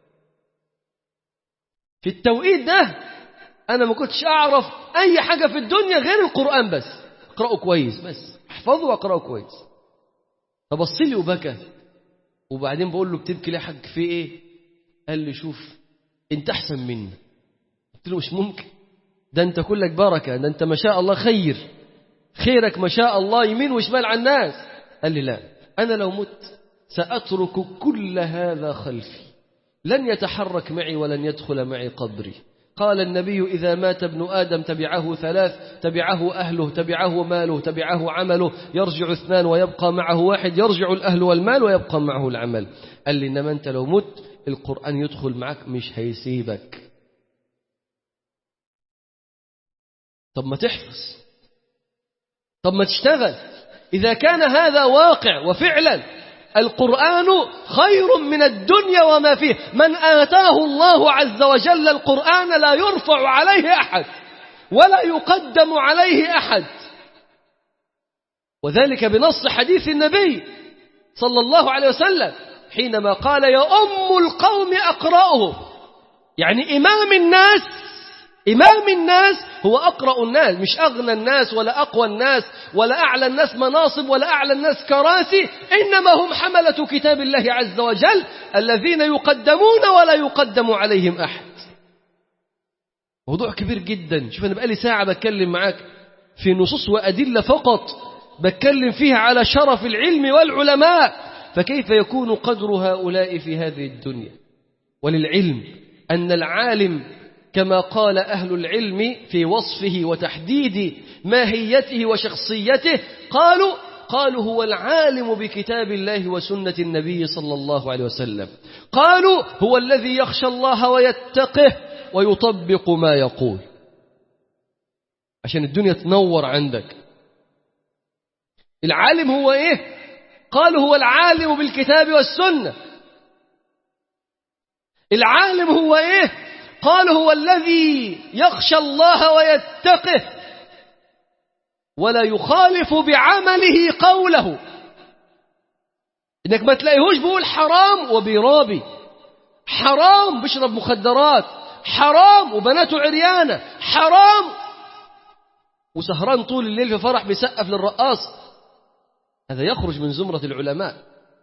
في التوقيت ده أنا ما كنتش أعرف أي حاجة في الدنيا غير القرآن بس اقرأه كويس بس احفظه واقرأه كويس فبص لي وبكى وبعدين بقول له بتبكي ليه يا حاج في ايه قال لي شوف انت احسن مني قلت له مش ممكن ده انت كلك بركه ده انت ما شاء الله خير خيرك ما شاء الله يمين وشمال على الناس قال لي لا انا لو مت ساترك كل هذا خلفي لن يتحرك معي ولن يدخل معي قبري قال النبي إذا مات ابن آدم تبعه ثلاث تبعه أهله تبعه ماله تبعه عمله يرجع اثنان ويبقى معه واحد يرجع الأهل والمال ويبقى معه العمل قال لي إنما أنت لو مت القرآن يدخل معك مش هيسيبك طب ما تحفظ طب ما تشتغل إذا كان هذا واقع وفعلا القرآن خير من الدنيا وما فيه من آتاه الله عز وجل القرآن لا يرفع عليه أحد ولا يقدم عليه أحد وذلك بنص حديث النبي صلى الله عليه وسلم حينما قال يا أم القوم أقرأه يعني إمام الناس إمام الناس هو أقرأ الناس مش أغنى الناس ولا أقوى الناس ولا أعلى الناس مناصب ولا أعلى الناس كراسي إنما هم حملة كتاب الله عز وجل الذين يقدمون ولا يقدم عليهم أحد موضوع كبير جدا شوف أنا بقالي ساعة بتكلم معاك في نصوص وأدلة فقط بتكلم فيها على شرف العلم والعلماء فكيف يكون قدر هؤلاء في هذه الدنيا وللعلم أن العالم كما قال أهل العلم في وصفه وتحديد ماهيته وشخصيته قالوا قالوا هو العالم بكتاب الله وسنة النبي صلى الله عليه وسلم قالوا هو الذي يخشى الله ويتقه ويطبق ما يقول عشان الدنيا تنور عندك العالم هو ايه قالوا هو العالم بالكتاب والسنة العالم هو ايه قال هو الذي يخشى الله ويتقه ولا يخالف بعمله قوله انك ما تلاقيهوش بيقول حرام وبيرابي حرام بيشرب مخدرات حرام وبناته عريانة حرام وسهران طول الليل في فرح بيسقف للرقاص هذا يخرج من زمرة العلماء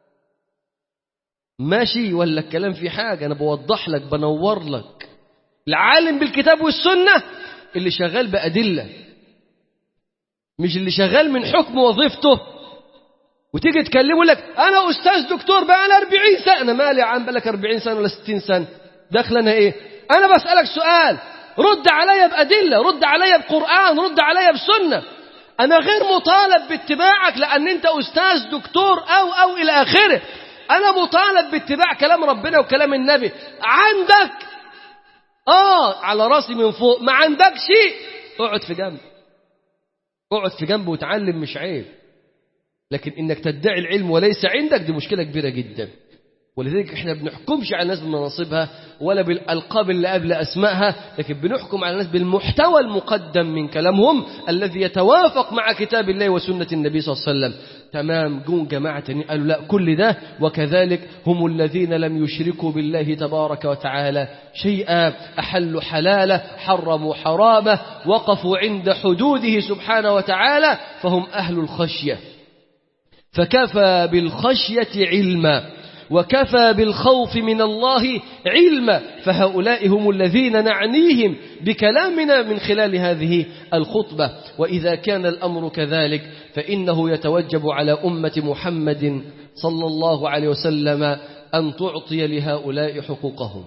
ماشي ولا الكلام في حاجة أنا بوضح لك بنور لك العالم بالكتاب والسنة اللي شغال بأدلة مش اللي شغال من حكم وظيفته وتيجي تكلمه لك انا استاذ دكتور بقى انا 40 سنه انا مالي يا عم بقالك 40 سنه ولا 60 سنه داخل انا ايه انا بسالك سؤال رد عليا بادله رد عليا بقران رد عليا بسنه انا غير مطالب باتباعك لان انت استاذ دكتور او او الى اخره انا مطالب باتباع كلام ربنا وكلام النبي عندك اه على راسي من فوق ما عندكش اقعد في جنب اقعد في جنب وتعلم مش عيب لكن انك تدعي العلم وليس عندك دي مشكله كبيره جدا ولذلك احنا بنحكمش على الناس بمناصبها ولا بالالقاب اللي قبل اسمائها لكن بنحكم على الناس بالمحتوى المقدم من كلامهم الذي يتوافق مع كتاب الله وسنه النبي صلى الله عليه وسلم تمام جون جماعه تانيين قالوا لا كل ده وكذلك هم الذين لم يشركوا بالله تبارك وتعالى شيئا احلوا حلاله حرموا حرامه وقفوا عند حدوده سبحانه وتعالى فهم اهل الخشيه فكفى بالخشيه علما وكفى بالخوف من الله علما فهؤلاء هم الذين نعنيهم بكلامنا من خلال هذه الخطبة وإذا كان الأمر كذلك فإنه يتوجب على أمة محمد صلى الله عليه وسلم أن تعطي لهؤلاء حقوقهم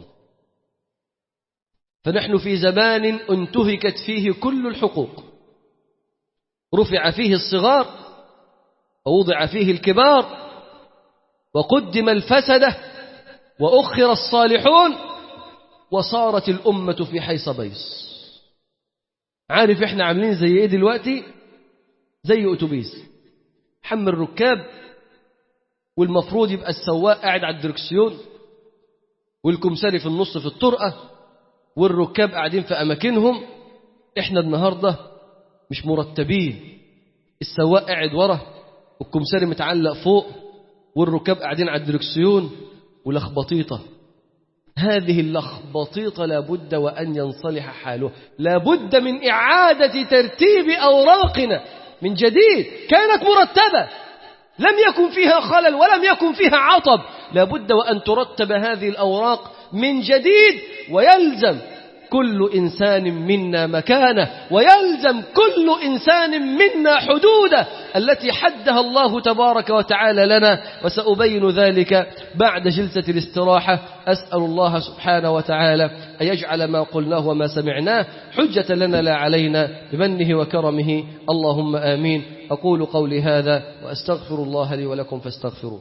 فنحن في زمان انتهكت فيه كل الحقوق رفع فيه الصغار ووضع فيه الكبار وقدم الفسدة وأخر الصالحون وصارت الأمة في حيص بيص عارف احنا عاملين زي ايه دلوقتي زي اتوبيس حمل ركاب والمفروض يبقى السواق قاعد على الدركسيون والكمساري في النص في الطرقة والركاب قاعدين في أماكنهم احنا النهاردة مش مرتبين السواق قاعد ورا والكمساري متعلق فوق والركاب قاعدين على الدركسيون ولخبطيطة هذه اللخبطيطة لابد وأن ينصلح حاله لابد من إعادة ترتيب أوراقنا من جديد كانت مرتبة لم يكن فيها خلل ولم يكن فيها عطب لابد وأن ترتب هذه الأوراق من جديد ويلزم كل إنسان منا مكانه ويلزم كل إنسان منا حدوده التي حدها الله تبارك وتعالى لنا وسأبين ذلك بعد جلسة الاستراحة أسأل الله سبحانه وتعالى أن يجعل ما قلناه وما سمعناه حجة لنا لا علينا بمنه وكرمه اللهم آمين أقول قولي هذا وأستغفر الله لي ولكم فاستغفروه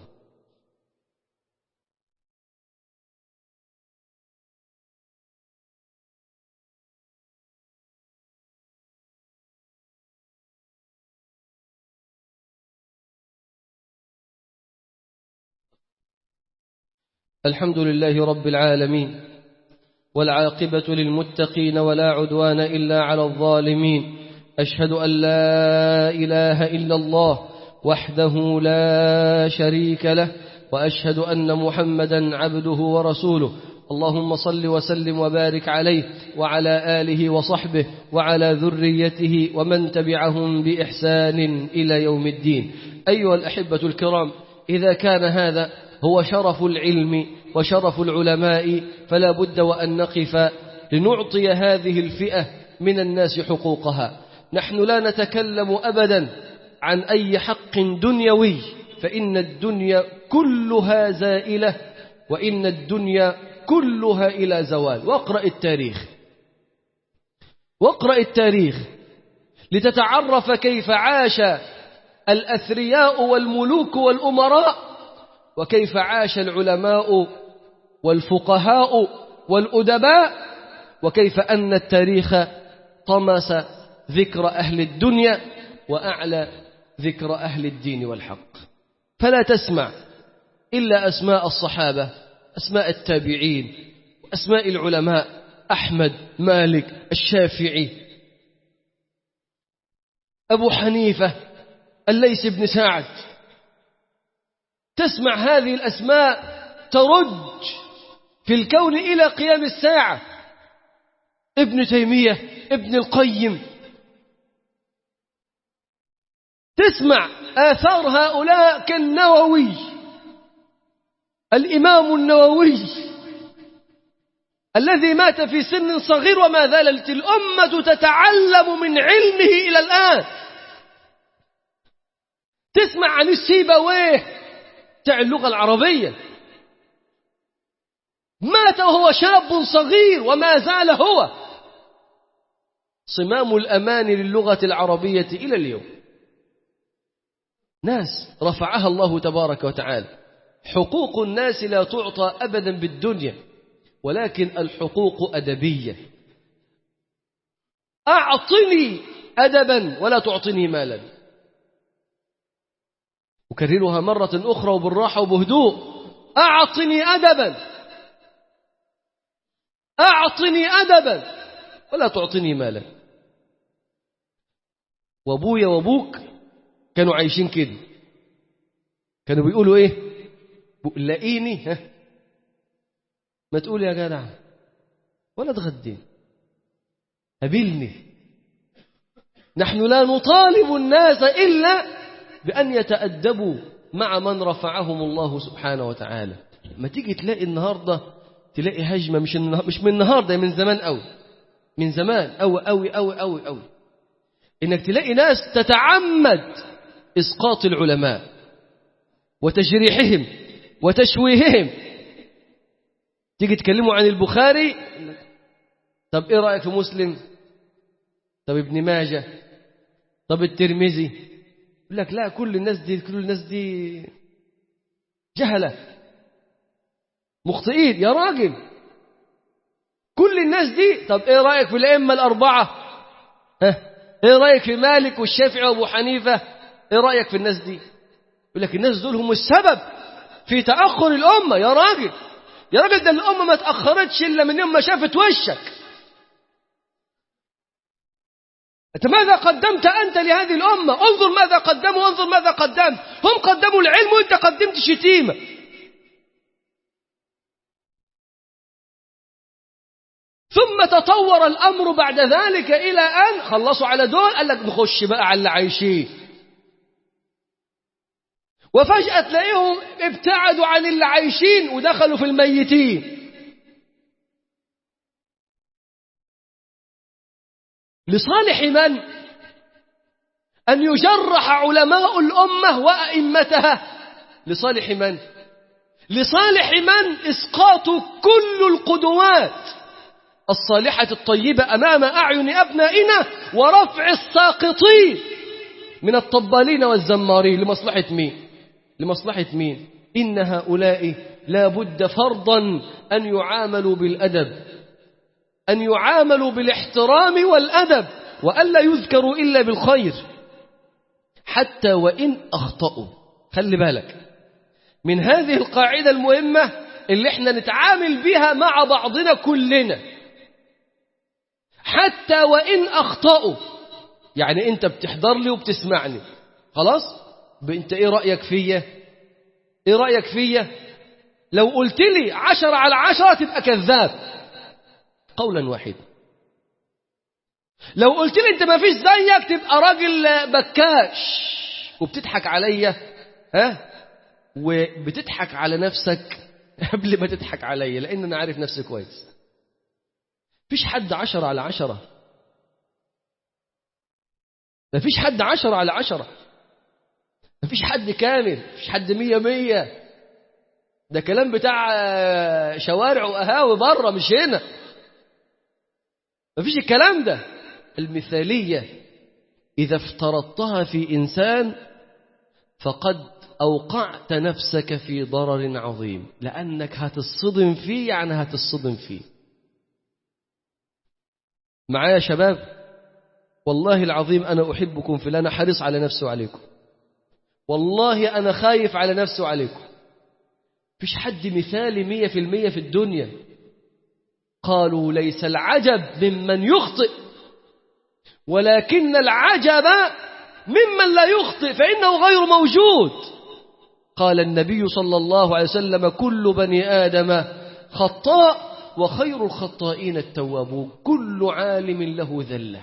الحمد لله رب العالمين والعاقبة للمتقين ولا عدوان إلا على الظالمين أشهد أن لا إله إلا الله وحده لا شريك له وأشهد أن محمدا عبده ورسوله اللهم صل وسلم وبارك عليه وعلى آله وصحبه وعلى ذريته ومن تبعهم بإحسان إلى يوم الدين أيها الأحبة الكرام إذا كان هذا هو شرف العلم وشرف العلماء فلا بد وأن نقف لنعطي هذه الفئة من الناس حقوقها نحن لا نتكلم أبدا عن أي حق دنيوي فإن الدنيا كلها زائلة وإن الدنيا كلها إلى زوال واقرأ التاريخ واقرأ التاريخ لتتعرف كيف عاش الأثرياء والملوك والأمراء وكيف عاش العلماء والفقهاء والأدباء وكيف أن التاريخ طمس ذكر أهل الدنيا وأعلى ذكر أهل الدين والحق فلا تسمع إلا أسماء الصحابة أسماء التابعين أسماء العلماء أحمد مالك الشافعي أبو حنيفة الليث بن سعد تسمع هذه الأسماء ترج في الكون إلى قيام الساعة ابن تيمية ابن القيم تسمع آثار هؤلاء كالنووي الإمام النووي الذي مات في سن صغير وما زالت الأمة تتعلم من علمه إلى الآن تسمع عن السيبويه بتاع اللغة العربية مات وهو شاب صغير وما زال هو صمام الأمان للغة العربية إلى اليوم ناس رفعها الله تبارك وتعالى حقوق الناس لا تعطى أبدا بالدنيا ولكن الحقوق أدبية أعطني أدبا ولا تعطني مالا أكررها مرة أخرى وبالراحة وبهدوء أعطني أدبا أعطني أدبا ولا تعطني مالا وأبويا وأبوك كانوا عايشين كده كانوا بيقولوا إيه لاقيني ها ما تقول يا جدع ولا تغدين قابلني نحن لا نطالب الناس إلا بأن يتأدبوا مع من رفعهم الله سبحانه وتعالى ما تيجي تلاقي النهاردة تلاقي هجمة مش مش من النهاردة من زمان قوي من زمان قوي قوي قوي قوي قوي إنك تلاقي ناس تتعمد إسقاط العلماء وتجريحهم وتشويههم تيجي تكلموا عن البخاري طب ايه رأيك في مسلم طب ابن ماجه طب الترمذي يقول لك لا كل الناس دي كل الناس دي جهلة مخطئين يا راجل كل الناس دي طب ايه رأيك في الأئمة الأربعة ها ايه رأيك في مالك والشافعي وابو حنيفة ايه رأيك في الناس دي يقول لك الناس دول هم السبب في تأخر الأمة يا راجل يا راجل ده الأمة ما تأخرتش إلا من يوم ما شافت وشك أنت ماذا قدمت أنت لهذه الأمة انظر ماذا قدموا انظر ماذا قدمت هم قدموا العلم وانت قدمت شتيمة ثم تطور الأمر بعد ذلك إلى أن خلصوا على دول قال لك نخش بقى على اللي عايشين وفجأة تلاقيهم ابتعدوا عن اللي عايشين ودخلوا في الميتين لصالح من أن يجرح علماء الأمة وأئمتها لصالح من لصالح من إسقاط كل القدوات الصالحة الطيبة أمام أعين أبنائنا ورفع الساقطين من الطبالين والزمارين لمصلحة مين لمصلحة مين إن هؤلاء لا بد فرضا أن يعاملوا بالأدب أن يعاملوا بالاحترام والأدب وألا يذكروا إلا بالخير حتى وإن أخطأوا خلي بالك من هذه القاعدة المهمة اللي احنا نتعامل بها مع بعضنا كلنا حتى وإن أخطأوا يعني أنت بتحضر لي وبتسمعني خلاص انت ايه رأيك فيا ايه رأيك فيا لو قلت لي عشرة على عشرة تبقى كذاب قولا واحدا لو قلت لي انت ما فيش زيك تبقى راجل بكاش وبتضحك عليا ها وبتضحك على نفسك قبل ما تضحك عليا لان انا عارف نفسي كويس فيش حد عشرة على عشرة ما فيش حد عشرة على عشرة ما فيش حد كامل ما فيش حد مية مية ده كلام بتاع شوارع وقهاوي بره مش هنا ما فيش الكلام ده المثالية إذا افترضتها في إنسان فقد أوقعت نفسك في ضرر عظيم لأنك هتصدم فيه يعني هتصدم فيه معايا شباب والله العظيم أنا أحبكم في أنا حريص على نفسي وعليكم والله أنا خايف على نفسي وعليكم فيش حد مثالي مية في المية في الدنيا قالوا ليس العجب ممن يخطئ ولكن العجب ممن لا يخطئ فإنه غير موجود قال النبي صلى الله عليه وسلم كل بني آدم خطاء وخير الخطائين التوابون كل عالم له ذلة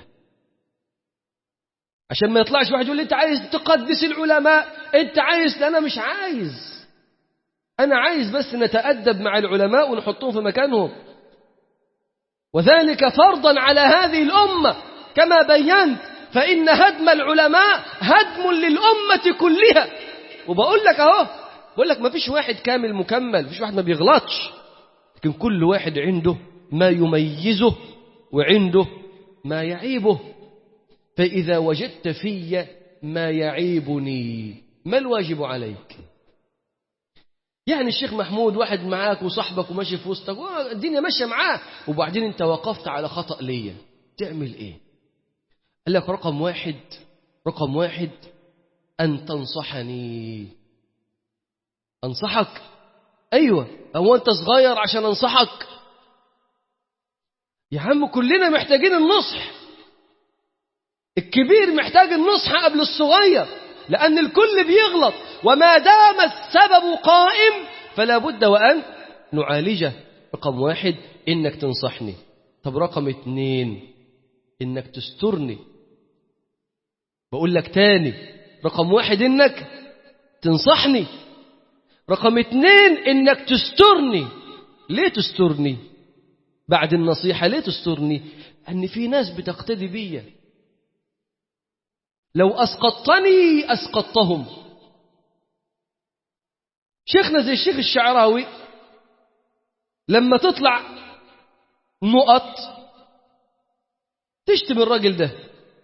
عشان ما يطلعش واحد يقول لي انت عايز تقدس العلماء انت عايز انا مش عايز انا عايز بس نتأدب مع العلماء ونحطهم في مكانهم وذلك فرضا على هذه الأمة كما بينت فإن هدم العلماء هدم للأمة كلها وبقول لك أهو بقول لك ما فيش واحد كامل مكمل فيش واحد ما بيغلطش لكن كل واحد عنده ما يميزه وعنده ما يعيبه فإذا وجدت في ما يعيبني ما الواجب عليك يعني الشيخ محمود واحد معاك وصاحبك وماشي في وسطك الدنيا ماشيه معاه وبعدين انت وقفت على خطأ ليا تعمل ايه قال لك رقم واحد رقم واحد أن تنصحني أنصحك أيوة هو أنت صغير عشان أنصحك يا عم كلنا محتاجين النصح الكبير محتاج النصح قبل الصغير لأن الكل بيغلط وما دام السبب قائم فلا بد وأن نعالجه رقم واحد إنك تنصحني طب رقم اتنين إنك تسترني بقول لك تاني رقم واحد إنك تنصحني رقم اتنين إنك تسترني ليه تسترني بعد النصيحة ليه تسترني أن في ناس بتقتدي بيا لو أسقطتني أسقطتهم شيخنا زي الشيخ الشعراوي لما تطلع نقط تشتم الراجل ده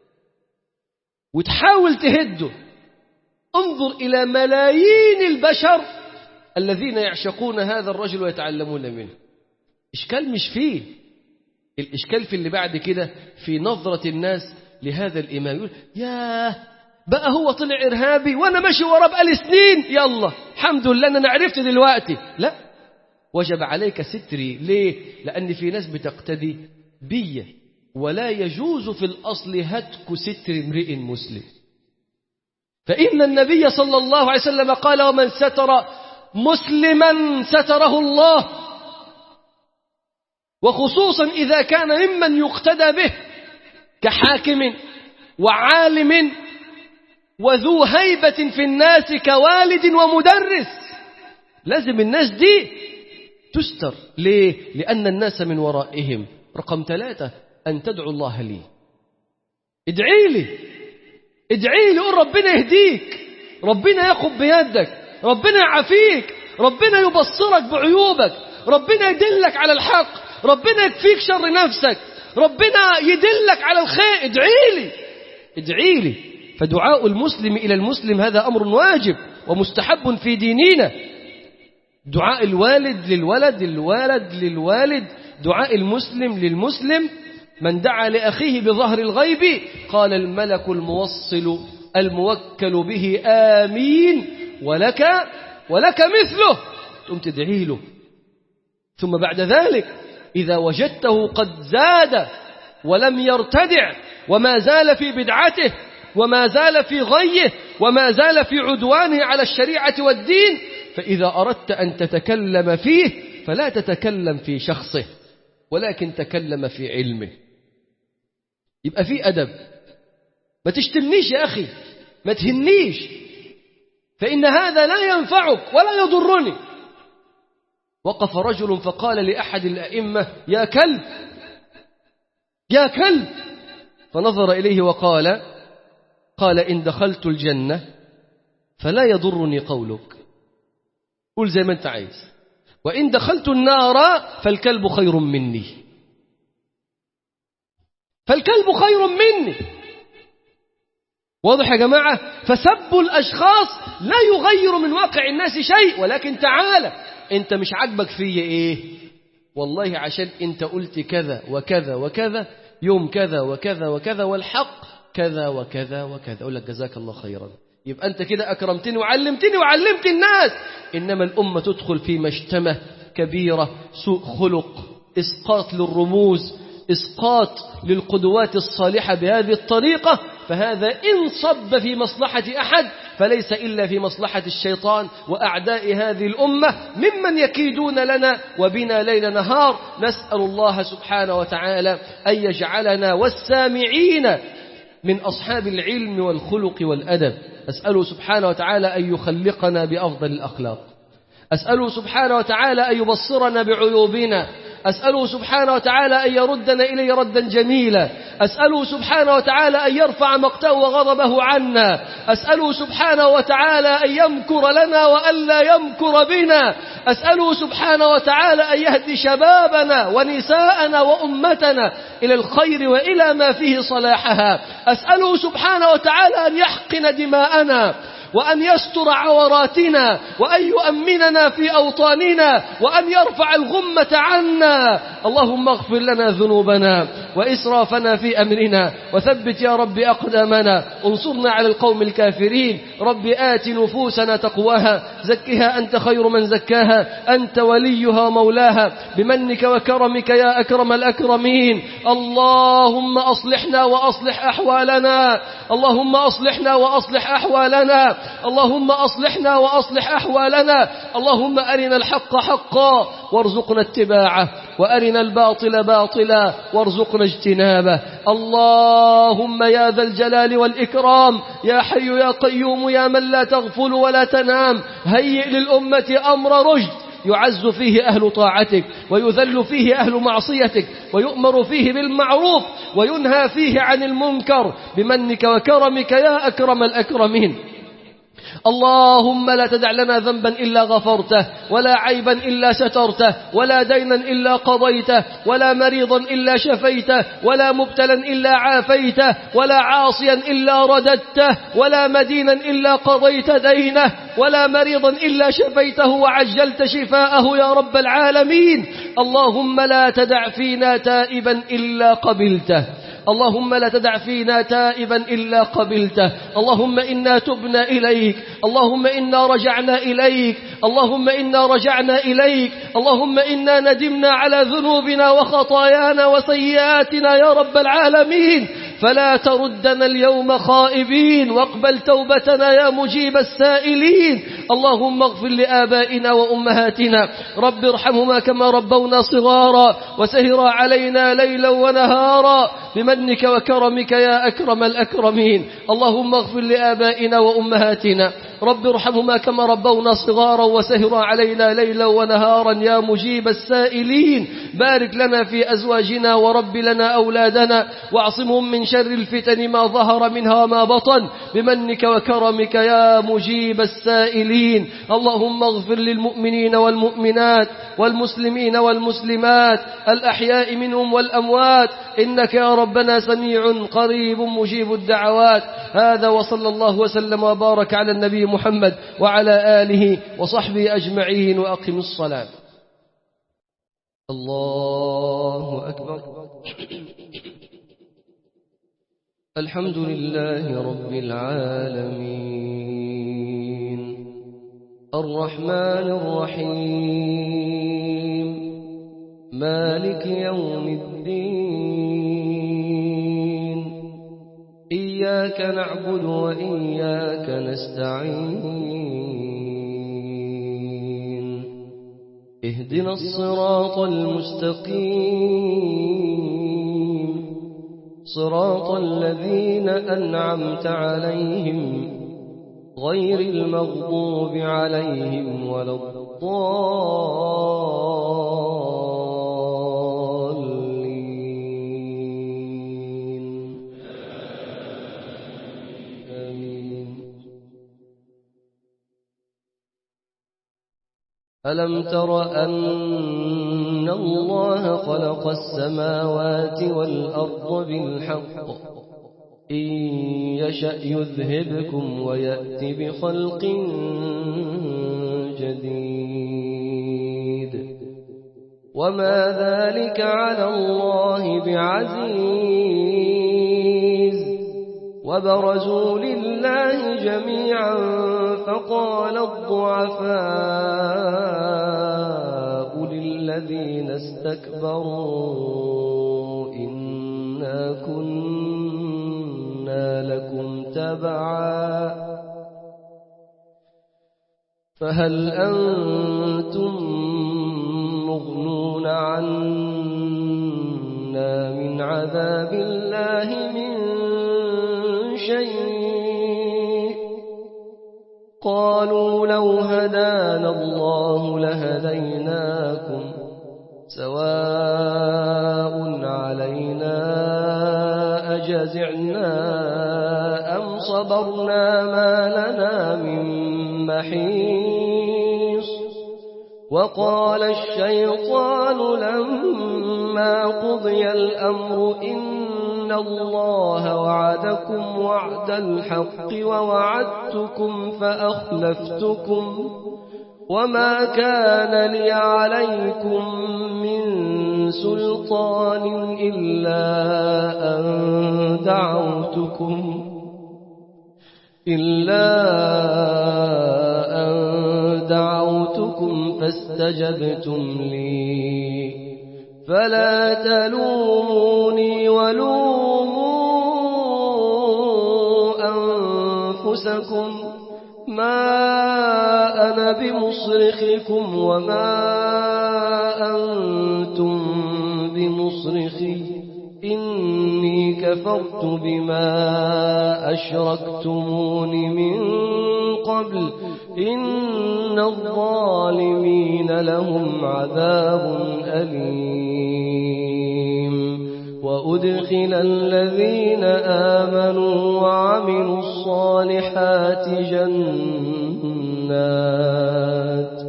وتحاول تهده انظر إلى ملايين البشر الذين يعشقون هذا الرجل ويتعلمون منه إشكال مش فيه الإشكال في اللي بعد كده في نظرة الناس لهذا الإمام يقول ياه بقى هو طلع إرهابي وأنا ماشي وراه بقالي سنين يلا الحمد لله أنا عرفت دلوقتي لا وجب عليك ستري ليه لأن في ناس بتقتدي بي ولا يجوز في الأصل هتك ستر امرئ مسلم فإن النبي صلى الله عليه وسلم قال ومن ستر مسلما ستره الله وخصوصا إذا كان ممن يقتدى به كحاكم وعالم وذو هيبة في الناس كوالد ومدرس لازم الناس دي تستر ليه؟ لأن الناس من ورائهم رقم ثلاثة أن تدعو الله لي ادعي لي ادعي لي قول ربنا يهديك ربنا ياخد بيدك ربنا يعافيك ربنا يبصرك بعيوبك ربنا يدلك على الحق ربنا يكفيك شر نفسك ربنا يدلك على الخير ادعي لي ادعي لي فدعاء المسلم إلى المسلم هذا أمر واجب ومستحب في ديننا دعاء الوالد للولد الوالد للوالد دعاء المسلم للمسلم من دعا لأخيه بظهر الغيب قال الملك الموصل الموكل به آمين ولك ولك مثله ثم تدعي له ثم بعد ذلك إذا وجدته قد زاد ولم يرتدع وما زال في بدعته وما زال في غيه وما زال في عدوانه على الشريعة والدين فإذا أردت أن تتكلم فيه فلا تتكلم في شخصه ولكن تكلم في علمه يبقى في أدب ما تشتمنيش يا أخي ما تهنيش فإن هذا لا ينفعك ولا يضرني وقف رجل فقال لأحد الأئمة يا كلب يا كلب فنظر إليه وقال قال إن دخلت الجنة فلا يضرني قولك قل زي ما أنت عايز وإن دخلت النار فالكلب خير مني فالكلب خير مني واضح يا جماعة فسب الأشخاص لا يغير من واقع الناس شيء ولكن تعالى انت مش عاجبك فيا ايه والله عشان انت قلت كذا وكذا وكذا يوم كذا وكذا وكذا والحق كذا وكذا وكذا اقول لك جزاك الله خيرا يبقى انت كده اكرمتني وعلمتني وعلمت الناس انما الامه تدخل في مشتمه كبيره سوء خلق اسقاط للرموز اسقاط للقدوات الصالحه بهذه الطريقه فهذا ان صب في مصلحه احد فليس إلا في مصلحة الشيطان وأعداء هذه الأمة ممن يكيدون لنا وبنا ليل نهار نسأل الله سبحانه وتعالى أن يجعلنا والسامعين من أصحاب العلم والخلق والأدب أسأله سبحانه وتعالى أن يخلقنا بأفضل الأخلاق أسأله سبحانه وتعالى أن يبصرنا بعيوبنا أسأله سبحانه وتعالى أن يردنا إليه ردا جميلا أسأله سبحانه وتعالى أن يرفع مقته وغضبه عنا أسأله سبحانه وتعالى أن يمكر لنا وألا يمكر بنا أسأله سبحانه وتعالى أن يهدي شبابنا ونساءنا وأمتنا إلى الخير وإلى ما فيه صلاحها أسأله سبحانه وتعالى أن يحقن دماءنا وأن يستر عوراتنا وأن يؤمننا في أوطاننا وأن يرفع الغمة عنا اللهم اغفر لنا ذنوبنا وإسرافنا في أمرنا وثبت يا رب أقدامنا انصرنا على القوم الكافرين رب آت نفوسنا تقواها زكها أنت خير من زكاها أنت وليها مولاها بمنك وكرمك يا أكرم الأكرمين اللهم أصلحنا وأصلح أحوالنا اللهم أصلحنا وأصلح أحوالنا اللهم أصلحنا وأصلح أحوالنا اللهم أرنا الحق حقا وارزقنا اتباعه وأرنا الباطل باطلا وارزقنا اجتنابه اللهم يا ذا الجلال والإكرام يا حي يا قيوم يا من لا تغفل ولا تنام هيئ للأمة أمر رشد يعز فيه أهل طاعتك ويذل فيه أهل معصيتك ويؤمر فيه بالمعروف وينهى فيه عن المنكر بمنك وكرمك يا أكرم الأكرمين اللهم لا تدع لنا ذنبا إلا غفرته ولا عيبا إلا سترته ولا دينا إلا قضيته ولا مريضا إلا شفيته ولا مبتلا إلا عافيته ولا عاصيا إلا رددته ولا مدينا إلا قضيت دينه ولا مريضا إلا شفيته وعجلت شفاءه يا رب العالمين اللهم لا تدع فينا تائبا إلا قبلته اللهم لا تدع فينا تائبا إلا قبلته اللهم إنا تبنا إليك اللهم إنا رجعنا إليك اللهم إنا رجعنا إليك اللهم إنا ندمنا على ذنوبنا وخطايانا وسيئاتنا يا رب العالمين فلا تردنا اليوم خائبين واقبل توبتنا يا مجيب السائلين اللهم اغفر لآبائنا وأمهاتنا رب ارحمهما كما ربونا صغارا وسهرا علينا ليلا ونهارا بمنك وكرمك يا أكرم الأكرمين اللهم اغفر لآبائنا وأمهاتنا رب ارحمهما كما ربونا صغارا وسهرا علينا ليلا ونهارا يا مجيب السائلين بارك لنا في أزواجنا ورب لنا أولادنا واعصمهم من شر الفتن ما ظهر منها ما بطن بمنك وكرمك يا مجيب السائلين اللهم اغفر للمؤمنين والمؤمنات والمسلمين والمسلمات الأحياء منهم والأموات إنك يا ربنا سميع قريب مجيب الدعوات هذا وصلى الله وسلم وبارك على النبي محمد وعلى آله وصحبه أجمعين وأقم الصلاة الله أكبر الحمد لله رب العالمين الرحمن الرحيم مالك يوم الدين إياك نعبد وإياك نستعين اهدنا الصراط المستقيم صراط الذين أنعمت عليهم غير المغضوب عليهم ولا الضالين آمين ألم تر أن الله خلق السماوات والأرض بالحق إن يشأ يذهبكم ويأت بخلق جديد وما ذلك على الله بعزيز وبرزوا لله جميعا فقال الضعفاء للذين استكبروا إنا كنا لكم تبعا فهل أنتم مغنون عنا من عذاب الله من شيء قالوا لو هدانا الله لهديناكم سواء علينا أجزعنا أم صبرنا ما لنا من محيص وقال الشيطان لما قضي الأمر إن الله وعدكم وعد الحق ووعدتكم فأخلفتكم وما كان لي عليكم من سلطان إلا أن دعوتكم إلا أن دعوتكم فاستجبتم لي فلا تلوموني ولوموا أنفسكم ما أنا بمصرخكم وما أنتم بمصرخي إني كفرت بما أشركتمون من قبل إن الظالمين لهم عذاب أليم وأدخل الذين آمنوا وعملوا الصالحات جنات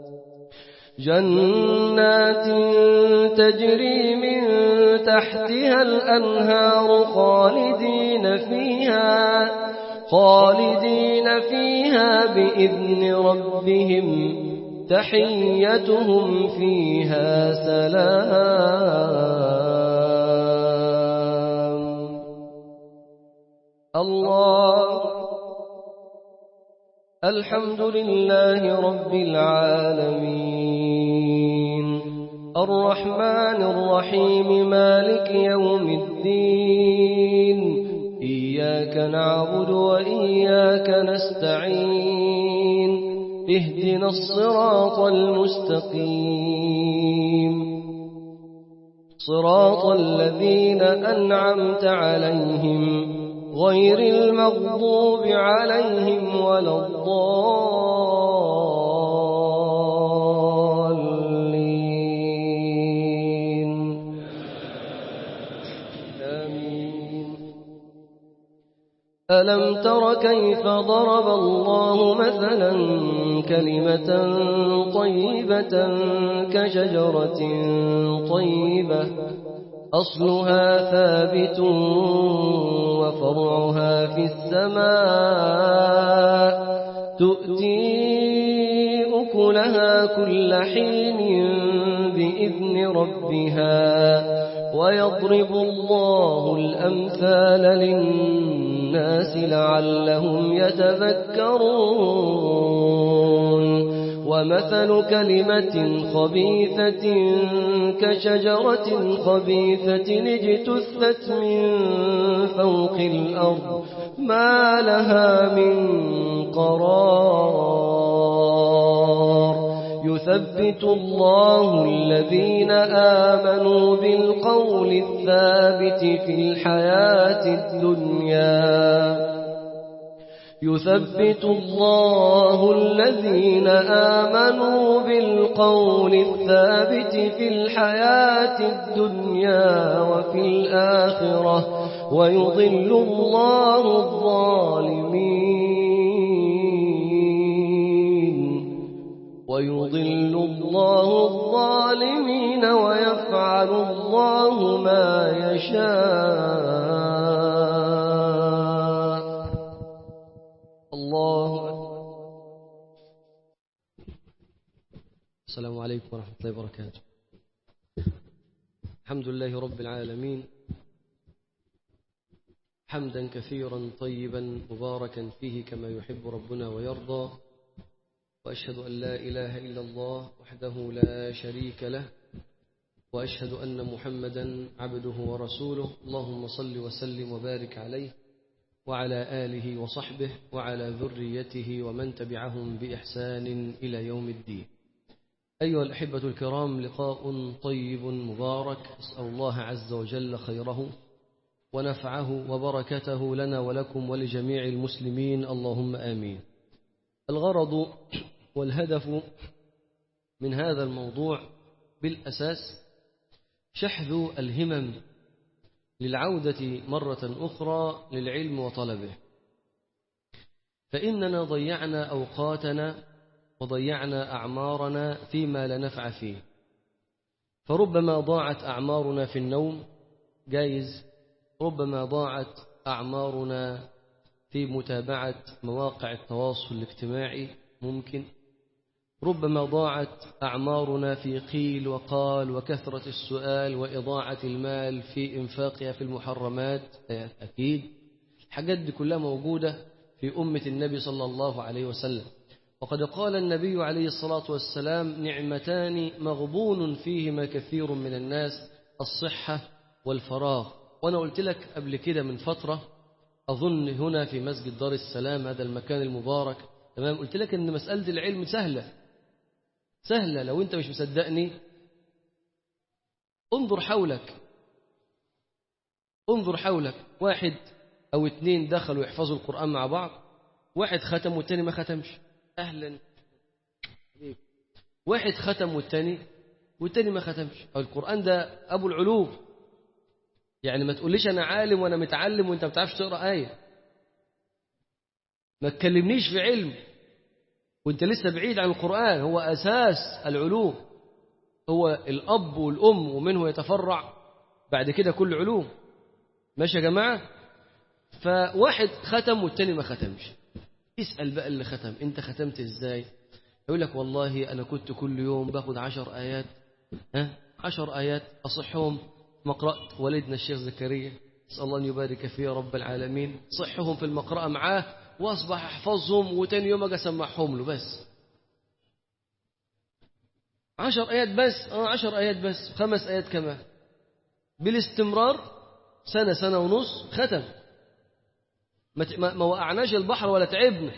جنات تجري من تحتها الأنهار خالدين فيها خالدين فيها بإذن ربهم تحيتهم فيها سلام الله الحمد لله رب العالمين الرحمن الرحيم مالك يوم الدين إياك نعبد وإياك نستعين اهدنا الصراط المستقيم صراط الذين أنعمت عليهم غير المغضوب عليهم ولا الضالين آمين ألم تر كيف ضرب الله مثلا كلمة طيبة كشجرة طيبة أصلها ثابت وفرعها في السماء تؤتي أكلها كل حين بإذن ربها ويضرب الله الأمثال للناس لعلهم يتذكرون ومثل كلمة خبيثة كشجرة خبيثة اجتثت من فوق الأرض ما لها من قرار يثبت الله الذين آمنوا بالقول الثابت في الحياة الدنيا يثبت الله الذين آمنوا بالقول الثابت في الحياة الدنيا وفي الآخرة ويضل الله الظالمين ويضل الله الظالمين ويفعل الله ما يشاء الله أكبر السلام عليكم ورحمة الله وبركاته الحمد لله رب العالمين حمدا كثيرا طيبا مباركا فيه كما يحب ربنا ويرضى وأشهد أن لا إله إلا الله وحده لا شريك له وأشهد أن محمدا عبده ورسوله اللهم صل وسلم وبارك عليه وعلى آله وصحبه وعلى ذريته ومن تبعهم بإحسان إلى يوم الدين أيها الأحبة الكرام لقاء طيب مبارك أسأل الله عز وجل خيره ونفعه وبركته لنا ولكم ولجميع المسلمين اللهم آمين الغرض والهدف من هذا الموضوع بالأساس شحذ الهمم للعودة مرة أخرى للعلم وطلبه فإننا ضيعنا أوقاتنا وضيعنا أعمارنا فيما لا نفع فيه فربما ضاعت أعمارنا في النوم جايز ربما ضاعت أعمارنا في متابعة مواقع التواصل الاجتماعي ممكن ربما ضاعت أعمارنا في قيل وقال وكثرة السؤال وإضاعة المال في إنفاقها في المحرمات أكيد الحاجات دي كلها موجودة في أمة النبي صلى الله عليه وسلم وقد قال النبي عليه الصلاة والسلام نعمتان مغبون فيهما كثير من الناس الصحة والفراغ وأنا قلت لك قبل كده من فترة أظن هنا في مسجد دار السلام هذا المكان المبارك تمام قلت لك أن مسألة العلم سهلة سهلة لو أنت مش مصدقني انظر حولك انظر حولك واحد أو اتنين دخلوا يحفظوا القرآن مع بعض واحد ختم والتاني ما ختمش أهلا واحد ختم والتاني والتاني ما ختمش القرآن ده أبو العلوم يعني ما تقوليش أنا عالم وأنا متعلم وأنت ما بتعرفش تقرأ آية ما تكلمنيش في علم وأنت لسه بعيد عن القرآن هو أساس العلوم هو الأب والأم ومنه يتفرع بعد كده كل علوم ماشي يا جماعة فواحد ختم والتاني ما ختمش اسأل بقى اللي ختم انت ختمت ازاي يقول لك والله انا كنت كل يوم باخد عشر ايات ها عشر ايات اصحهم مقرأة والدنا الشيخ زكريا اسال الله ان يبارك فيه يا رب العالمين صحهم في المقرأة معاه واصبح احفظهم وتاني يوم اجي اسمعهم له بس عشر ايات بس اه عشر ايات بس خمس ايات كمان بالاستمرار سنة سنة ونص ختم ما ما وقعناش البحر ولا تعبنا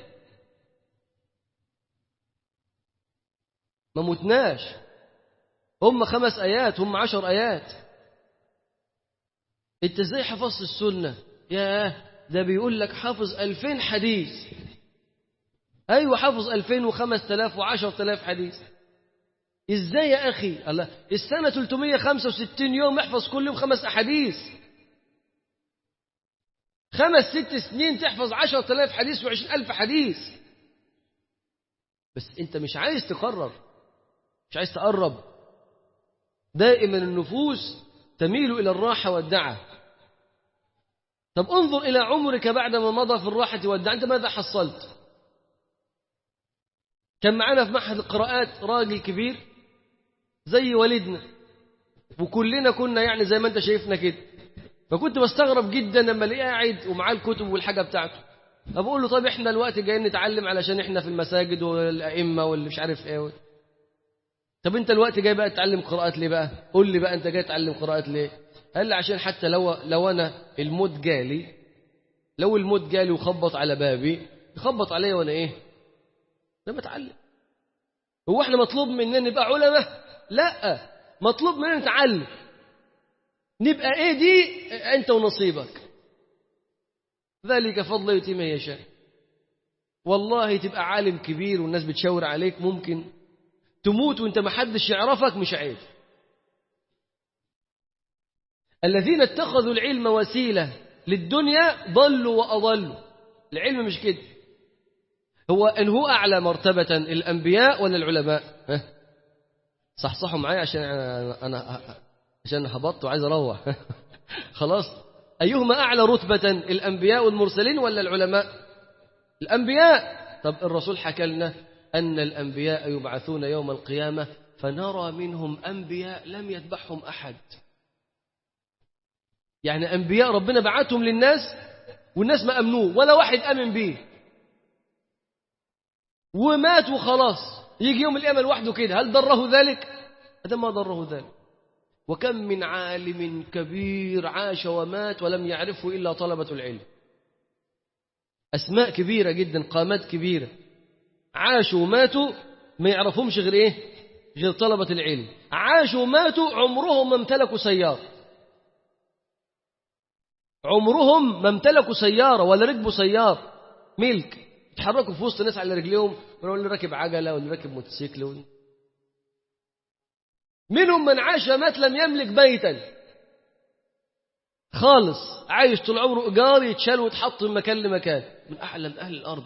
ما متناش هم خمس آيات هم عشر آيات انت ازاي حفظت السنة ياه ده بيقول لك حافظ ألفين حديث أيوة حافظ ألفين وخمس تلاف وعشر تلاف حديث ازاي يا أخي الله السنة 365 يوم احفظ كل يوم خمس أحاديث خمس ست سنين تحفظ عشر تلاف حديث وعشرين ألف حديث بس أنت مش عايز تقرر مش عايز تقرب دائما النفوس تميل إلى الراحة والدعة طب انظر إلى عمرك بعدما مضى في الراحة والدعة أنت ماذا حصلت كان معنا في معهد القراءات راجل كبير زي والدنا وكلنا كنا يعني زي ما انت شايفنا كده فكنت بستغرب جدا لما الاقيه قاعد ومعاه الكتب والحاجه بتاعته فبقول له طب احنا الوقت جايين نتعلم علشان احنا في المساجد والائمه واللي مش عارف ايه طب انت الوقت جاي بقى تتعلم قراءات ليه بقى قول لي بقى انت جاي تتعلم قراءات ليه قال لي عشان حتى لو لو انا الموت جالي لو الموت جالي وخبط على بابي يخبط عليا وانا ايه انا بتعلم هو احنا مطلوب مننا نبقى علماء لا مطلوب مننا نتعلم نبقى ايه دي انت ونصيبك ذلك فضل يتي من يشاء والله تبقى عالم كبير والناس بتشاور عليك ممكن تموت وانت ما حدش يعرفك مش عيب الذين اتخذوا العلم وسيلة للدنيا ضلوا وأضلوا العلم مش كده هو ان هو أعلى مرتبة الأنبياء ولا العلماء صحصحوا معايا عشان أنا عشان هبطت وعايز اروح خلاص ايهما اعلى رتبه الانبياء والمرسلين ولا العلماء الانبياء طب الرسول حكى لنا ان الانبياء يبعثون يوم القيامه فنرى منهم انبياء لم يذبحهم احد يعني انبياء ربنا بعتهم للناس والناس ما امنوه ولا واحد امن بيه ومات وخلاص يجي يوم القيامه لوحده كده هل ضره ذلك هذا ما ضره ذلك وكم من عالم كبير عاش ومات ولم يعرفه إلا طلبة العلم أسماء كبيرة جدا قامات كبيرة عاشوا وماتوا ما يعرفهمش غير إيه غير طلبة العلم عاشوا وماتوا عمرهم ما امتلكوا سيارة عمرهم ما امتلكوا سيارة ولا ركبوا سيارة ملك يتحركوا في وسط الناس على رجليهم ولا اللي راكب عجلة ولا راكب موتوسيكل منهم من عاش مات لم يملك بيتا خالص عايش طول عمره إيجار يتشال ويتحط من مكان لمكان من أعلم أهل الأرض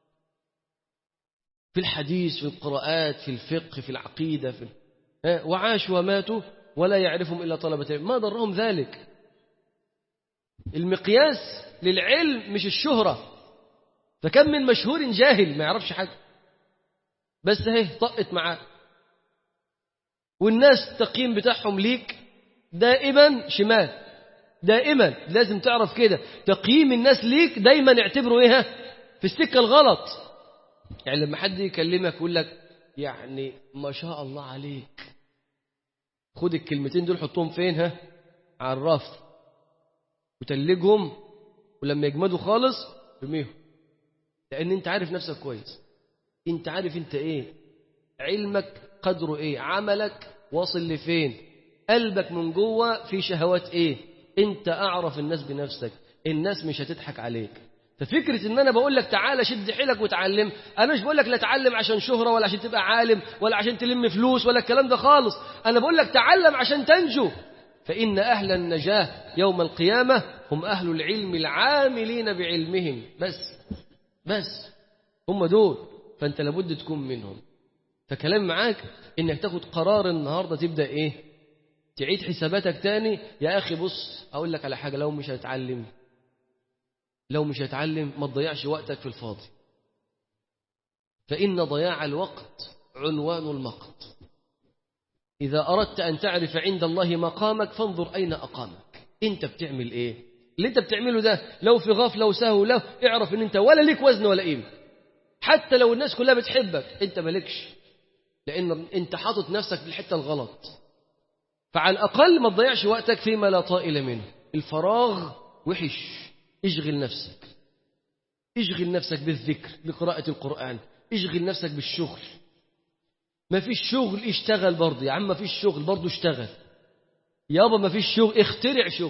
في الحديث في القراءات في الفقه في العقيدة في وعاشوا وماتوا ولا يعرفهم إلا طلبة العلم ما ضرهم ذلك المقياس للعلم مش الشهرة فكم من مشهور جاهل ما يعرفش حاجة بس هي طقت معاه والناس التقييم بتاعهم ليك دائما شمال دائما لازم تعرف كده تقييم الناس ليك دايما اعتبره ايه في السكة الغلط يعني لما حد يكلمك يقول لك يعني ما شاء الله عليك خد الكلمتين دول حطهم فين ها على الرف وتلجهم ولما يجمدوا خالص رميهم لان انت عارف نفسك كويس انت عارف انت ايه علمك قدره ايه عملك واصل لفين قلبك من جوه في شهوات ايه انت اعرف الناس بنفسك الناس مش هتضحك عليك ففكرة ان انا بقول لك تعالى شد حيلك وتعلم انا مش بقول لك لا تعلم عشان شهرة ولا عشان تبقى عالم ولا عشان تلم فلوس ولا الكلام ده خالص انا بقول لك تعلم عشان تنجو فإن أهل النجاة يوم القيامة هم أهل العلم العاملين بعلمهم بس بس هم دول فأنت لابد تكون منهم فكلام معاك إنك تاخد قرار النهاردة تبدأ إيه تعيد حساباتك تاني يا أخي بص أقول لك على حاجة لو مش هتعلم لو مش هتعلم ما تضيعش وقتك في الفاضي فإن ضياع الوقت عنوان المقت إذا أردت أن تعرف عند الله مقامك فانظر أين أقامك أنت بتعمل إيه اللي أنت بتعمله ده لو في غفلة وسهو له اعرف أن أنت ولا ليك وزن ولا قيمة حتى لو الناس كلها بتحبك أنت مالكش لأن أنت حاطط نفسك في الحتة الغلط فعلى الأقل ما تضيعش وقتك فيما لا طائل منه الفراغ وحش اشغل نفسك اشغل نفسك بالذكر بقراءة القرآن اشغل نفسك بالشغل ما فيش شغل اشتغل برضه يا عم ما فيش شغل برضه اشتغل يابا ما فيش شغل اخترع شغل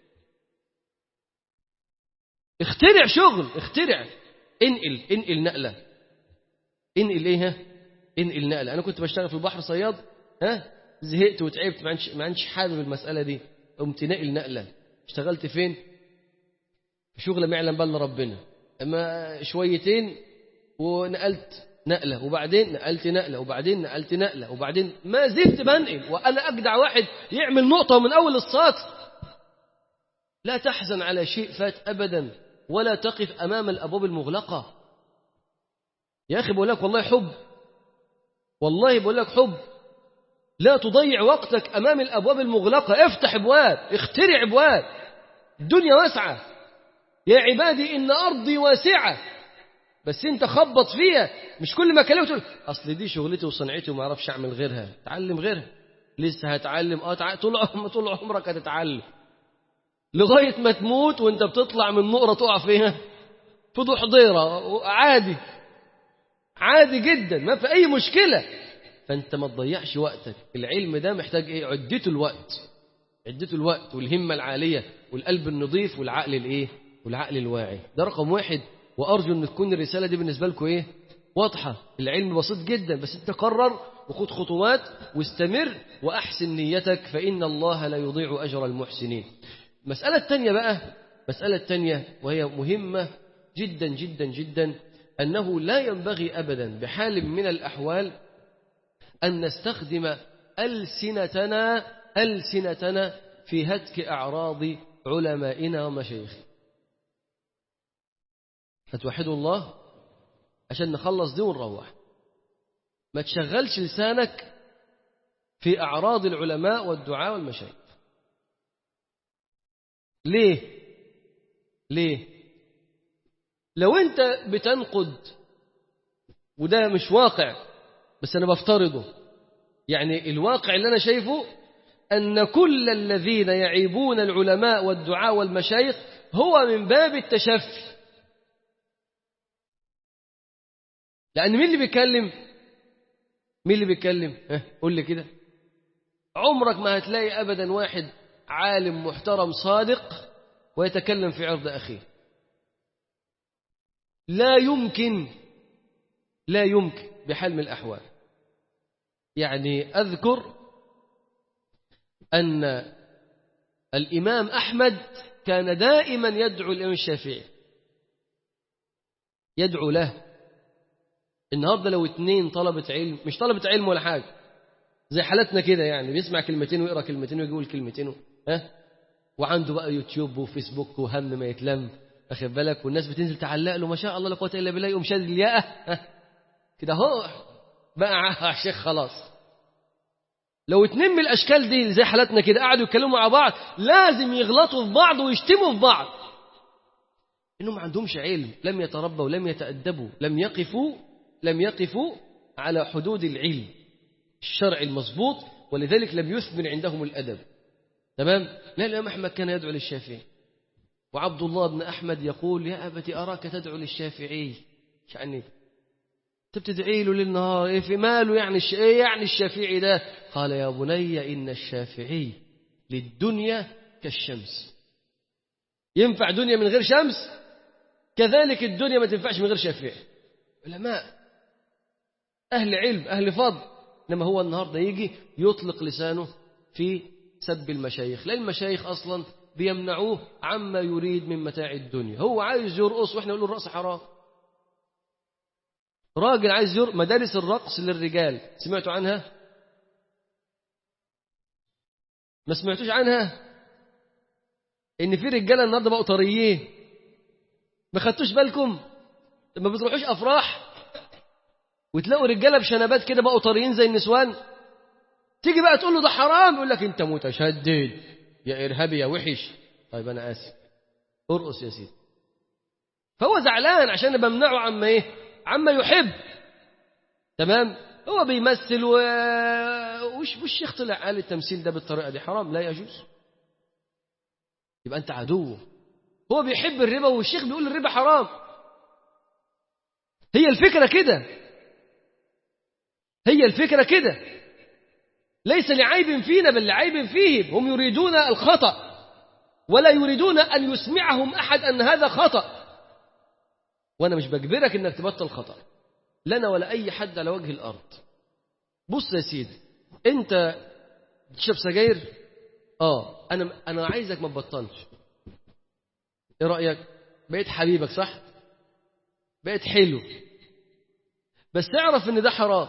اخترع شغل اخترع انقل انقل نقلة انقل ايه ها انقل نقلة انا كنت بشتغل في البحر صياد ها زهقت وتعبت ما عندش ما عندش حابب المسألة دي قمت نقل نقلة اشتغلت فين شغل ما يعلم بالله ربنا اما شويتين ونقلت نقلة وبعدين نقلت نقلة وبعدين نقلت نقلة وبعدين ما زلت بنقل وأنا أجدع واحد يعمل نقطة من أول السطر لا تحزن على شيء فات أبدا ولا تقف أمام الأبواب المغلقة يا أخي بقول لك والله حب والله بقول لك حب لا تضيع وقتك أمام الأبواب المغلقة افتح أبواب اخترع أبواب الدنيا واسعة يا عبادي إن أرضي واسعة بس انت خبط فيها مش كل ما كلمه تقول اصل دي شغلتي وصنعتي وما اعرفش اعمل غيرها تعلم غيرها لسه هتعلم اه تع... طول عم... طول عمرك هتتعلم لغايه ما تموت وانت بتطلع من نقره تقع فيها في ضحضيره عادي عادي جدا ما في اي مشكله فانت ما تضيعش وقتك العلم ده محتاج ايه عدته الوقت عدته الوقت والهمه العاليه والقلب النظيف والعقل الايه والعقل الواعي ده رقم واحد وأرجو أن تكون الرسالة دي بالنسبة لكم إيه واضحة العلم بسيط جدا بس انت قرر وخد خطوات واستمر وأحسن نيتك فإن الله لا يضيع أجر المحسنين مسألة الثانية بقى مسألة الثانية وهي مهمة جدا جدا جدا أنه لا ينبغي أبدا بحال من الأحوال أن نستخدم ألسنتنا ألسنتنا في هتك أعراض علمائنا ومشايخنا هتوحدوا الله عشان نخلص دي ونروح ما تشغلش لسانك في أعراض العلماء والدعاء والمشايخ ليه ليه لو انت بتنقد وده مش واقع بس انا بفترضه يعني الواقع اللي انا شايفه ان كل الذين يعيبون العلماء والدعاء والمشايخ هو من باب التشفي لأن مين اللي بيتكلم مين اللي بيتكلم ها قول لي كده عمرك ما هتلاقي أبدا واحد عالم محترم صادق ويتكلم في عرض أخيه لا يمكن لا يمكن بحال من الأحوال يعني أذكر أن الإمام أحمد كان دائما يدعو الإمام الشافعي يدعو له النهارده لو اتنين طلبة علم مش طلبة علم ولا حاجة زي حالتنا كده يعني بيسمع كلمتين ويقرا كلمتين ويقول كلمتين ها وعنده بقى يوتيوب وفيسبوك وهم ما يتلم واخد بالك والناس بتنزل تعلق له ما شاء الله لا قوه الا بالله يقوم شادد الياقه ها كده اهو بقى شيخ خلاص لو اتنين من الاشكال دي زي حالتنا كده قعدوا يتكلموا مع بعض لازم يغلطوا في بعض ويشتموا في بعض انهم ما عندهمش علم لم يتربوا لم يتادبوا لم يقفوا لم يقفوا على حدود العلم الشرع المضبوط ولذلك لم يثمن عندهم الادب تمام لا الامام احمد كان يدعو للشافعي وعبد الله بن احمد يقول يا ابت اراك تدعو للشافعي يعني انت بتدعي له للنهار ايه في ماله يعني الش... ايه يعني الشافعي ده قال يا بني ان الشافعي للدنيا كالشمس ينفع دنيا من غير شمس كذلك الدنيا ما تنفعش من غير شافعي علماء اهل علم اهل فضل انما هو النهارده يجي يطلق لسانه في سب المشايخ لا المشايخ اصلا بيمنعوه عما يريد من متاع الدنيا هو عايز يرقص واحنا نقول له الرقص حرام راجل عايز ير... مدارس الرقص للرجال سمعتوا عنها ما سمعتوش عنها ان في رجاله النهارده بقوا طريين ما خدتوش بالكم ما بتروحوش افراح وتلاقوا رجاله بشنبات كده بقوا طريين زي النسوان تيجي بقى تقول له ده حرام يقول لك انت متشدد يا ارهابي يا وحش طيب انا اسف ارقص يا سيدي فهو زعلان عشان بمنعه عما ايه عما يحب تمام هو بيمثل و... وش والشيخ طلع قال التمثيل ده بالطريقه دي حرام لا يجوز يبقى انت عدو هو بيحب الربا والشيخ بيقول الربا حرام هي الفكره كده هي الفكره كده ليس لعيب فينا بل لعيب فيهم هم يريدون الخطأ ولا يريدون أن يسمعهم أحد أن هذا خطأ وأنا مش بجبرك أنك تبطل خطأ لنا ولا أي حد على وجه الأرض بص يا سيدي أنت تشرب سجاير آه أنا أنا عايزك ما تبطلش إيه رأيك بقيت حبيبك صح بقيت حلو بس اعرف ان ده حرام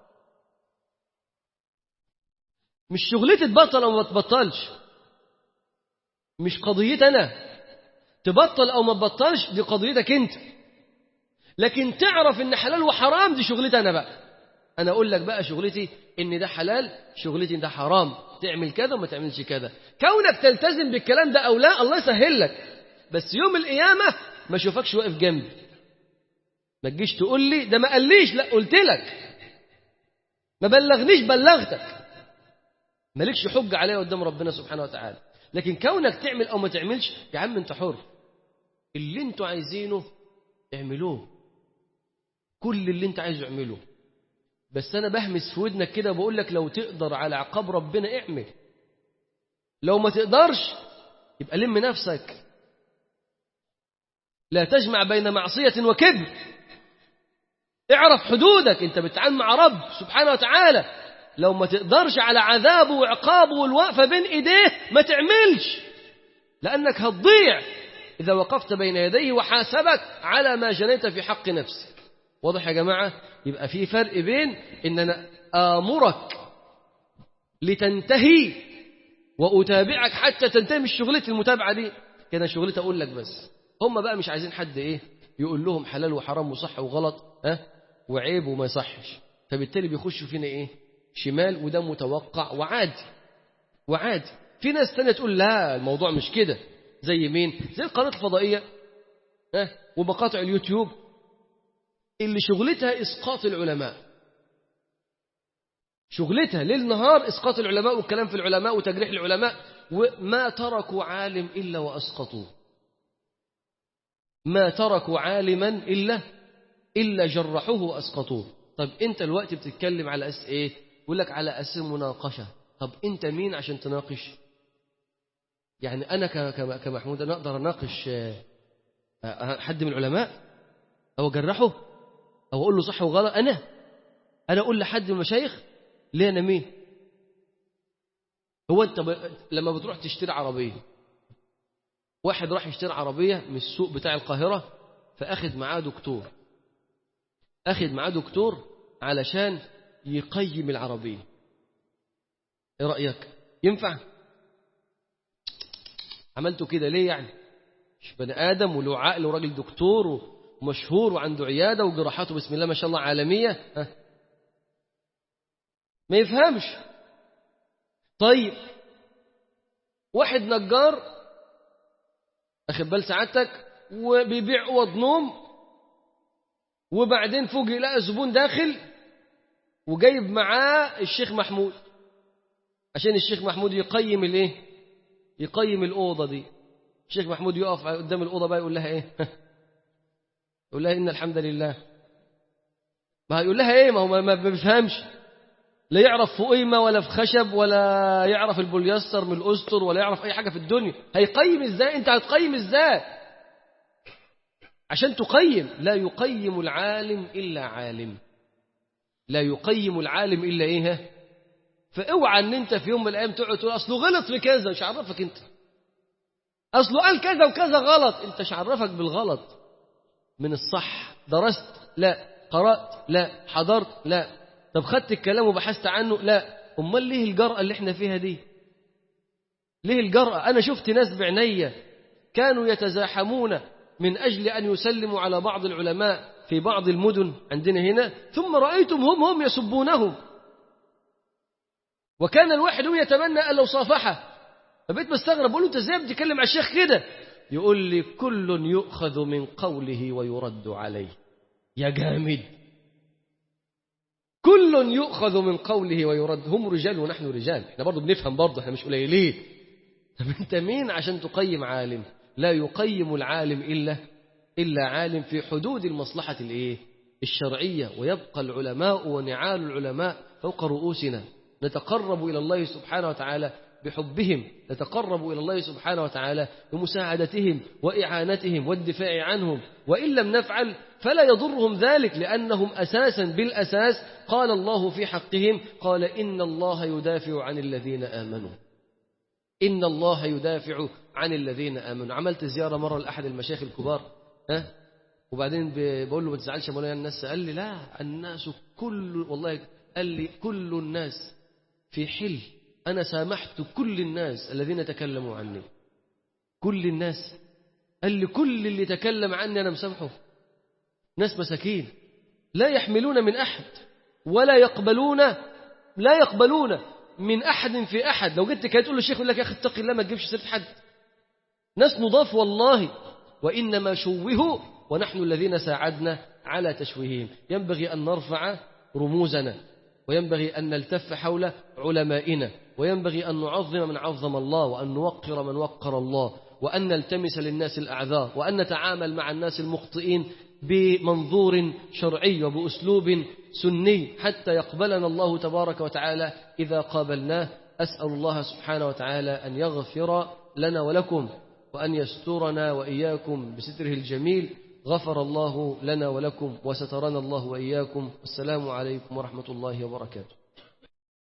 مش شغلتي تبطل او ما تبطلش مش قضيتي انا تبطل او ما تبطلش دي قضيتك انت لكن تعرف ان حلال وحرام دي شغلتي انا بقى انا اقول لك بقى شغلتي ان ده حلال شغلتي ان ده حرام تعمل كذا وما تعملش كذا كونك تلتزم بالكلام ده او لا الله يسهل لك بس يوم القيامه ما اشوفكش واقف جنبي ما تجيش تقول لي ده ما قاليش لا قلت لك ما بلغنيش بلغتك مالكش حجة عليها قدام ربنا سبحانه وتعالى لكن كونك تعمل أو ما تعملش يا عم أنت حر اللي أنتوا عايزينه اعملوه كل اللي أنت عايزه اعمله بس أنا بهمس في ودنك كده وبقول لك لو تقدر على عقاب ربنا اعمل لو ما تقدرش يبقى لم نفسك لا تجمع بين معصية وكبر اعرف حدودك انت بتتعامل مع رب سبحانه وتعالى لو ما تقدرش على عذابه وعقابه والوقفة بين ايديه ما تعملش لأنك هتضيع إذا وقفت بين يديه وحاسبك على ما جنيت في حق نفسك واضح يا جماعة يبقى في فرق بين إن أنا آمرك لتنتهي وأتابعك حتى تنتهي مش شغلتي المتابعة دي كده شغلتي أقول لك بس هم بقى مش عايزين حد إيه يقول لهم حلال وحرام وصح وغلط ها وعيب وما يصحش فبالتالي بيخشوا فينا إيه شمال وده متوقع وعادي وعادي في ناس تانية تقول لا الموضوع مش كده زي مين زي القناة الفضائية ها ومقاطع اليوتيوب اللي شغلتها إسقاط العلماء شغلتها ليل نهار إسقاط العلماء والكلام في العلماء وتجريح العلماء وما تركوا عالم إلا وأسقطوه ما تركوا عالما إلا إلا جرحوه وأسقطوه طب أنت الوقت بتتكلم على أس إيه يقول لك على أساس مناقشة طب أنت مين عشان تناقش يعني أنا كمحمود أنا أقدر أناقش حد من العلماء أو أجرحه أو أقول له صح وغلط أنا أنا أقول لحد من المشايخ ليه أنا مين هو أنت ب... لما بتروح تشتري عربية واحد راح يشتري عربية من السوق بتاع القاهرة فأخذ معاه دكتور أخذ معاه دكتور علشان يقيم العربية ايه رأيك ينفع عملته كده ليه يعني مش بني آدم وله عقل وراجل دكتور ومشهور وعنده عيادة وجراحاته بسم الله ما شاء الله عالمية ها. ما يفهمش طيب واحد نجار أخد بال سعادتك وبيبيع أوض نوم وبعدين فوق يلاقي زبون داخل وجايب معاه الشيخ محمود عشان الشيخ محمود يقيم الايه يقيم الاوضه دي الشيخ محمود يقف قدام الاوضه بقى يقول لها ايه يقول لها ان الحمد لله ما هيقول لها ايه ما هو ما بيفهمش لا يعرف في قيمه ولا في خشب ولا يعرف البوليستر من الاستر ولا يعرف اي حاجه في الدنيا هيقيم ازاي انت هتقيم ازاي عشان تقيم لا يقيم العالم الا عالم لا يقيم العالم الا ايه فاوعى ان انت في يوم من الايام تقعد تقول اصله غلط في كذا مش عرفك انت اصله قال كذا وكذا غلط انت مش عرفك بالغلط من الصح درست لا قرات لا حضرت لا طب خدت الكلام وبحثت عنه لا امال ليه الجرأة اللي احنا فيها دي ليه الجرأة انا شفت ناس بعينيا كانوا يتزاحمون من اجل ان يسلموا على بعض العلماء في بعض المدن عندنا هنا ثم رايتم هم هم يسبونهم وكان الواحد يتمنى ان لو صافحه فبقيت بستغرب بقول له انت ازاي بتتكلم على الشيخ كده يقول لي كل يؤخذ من قوله ويرد عليه يا جامد كل يؤخذ من قوله ويرد هم رجال ونحن رجال احنا برضه بنفهم برضه احنا مش قليلين طب انت مين عشان تقيم عالم لا يقيم العالم الا الا عالم في حدود المصلحه الايه الشرعيه ويبقى العلماء ونعال العلماء فوق رؤوسنا نتقرب إلى الله سبحانه وتعالى بحبهم نتقرب إلى الله سبحانه وتعالى بمساعدتهم وإعانتهم والدفاع عنهم وإن لم نفعل فلا يضرهم ذلك لأنهم أساسا بالأساس قال الله في حقهم قال إن الله يدافع عن الذين آمنوا إن الله يدافع عن الذين آمنوا عملت زيارة مرة لأحد المشايخ الكبار ها وبعدين بقول له ما تزعلش يا مولانا الناس قال لي لا الناس كل والله قال لي كل الناس في حل أنا سامحت كل الناس الذين تكلموا عني كل الناس قال لي كل اللي تكلم عني أنا مسامحه ناس مساكين لا يحملون من أحد ولا يقبلون لا يقبلون من أحد في أحد لو جيت كده تقول للشيخ يقول لك يا أخي اتق الله ما تجيبش سيرة حد ناس نضاف والله وإنما شوهوا ونحن الذين ساعدنا على تشويههم ينبغي أن نرفع رموزنا وينبغي أن نلتف حول علمائنا وينبغي أن نعظم من عظم الله وأن نوقر من وقر الله وأن نلتمس للناس الأعذار وأن نتعامل مع الناس المخطئين بمنظور شرعي وبأسلوب سني حتى يقبلنا الله تبارك وتعالى إذا قابلناه أسأل الله سبحانه وتعالى أن يغفر لنا ولكم وأن يسترنا وإياكم بستره الجميل غفر الله لنا ولكم وسترنا الله وإياكم والسلام عليكم ورحمة الله وبركاته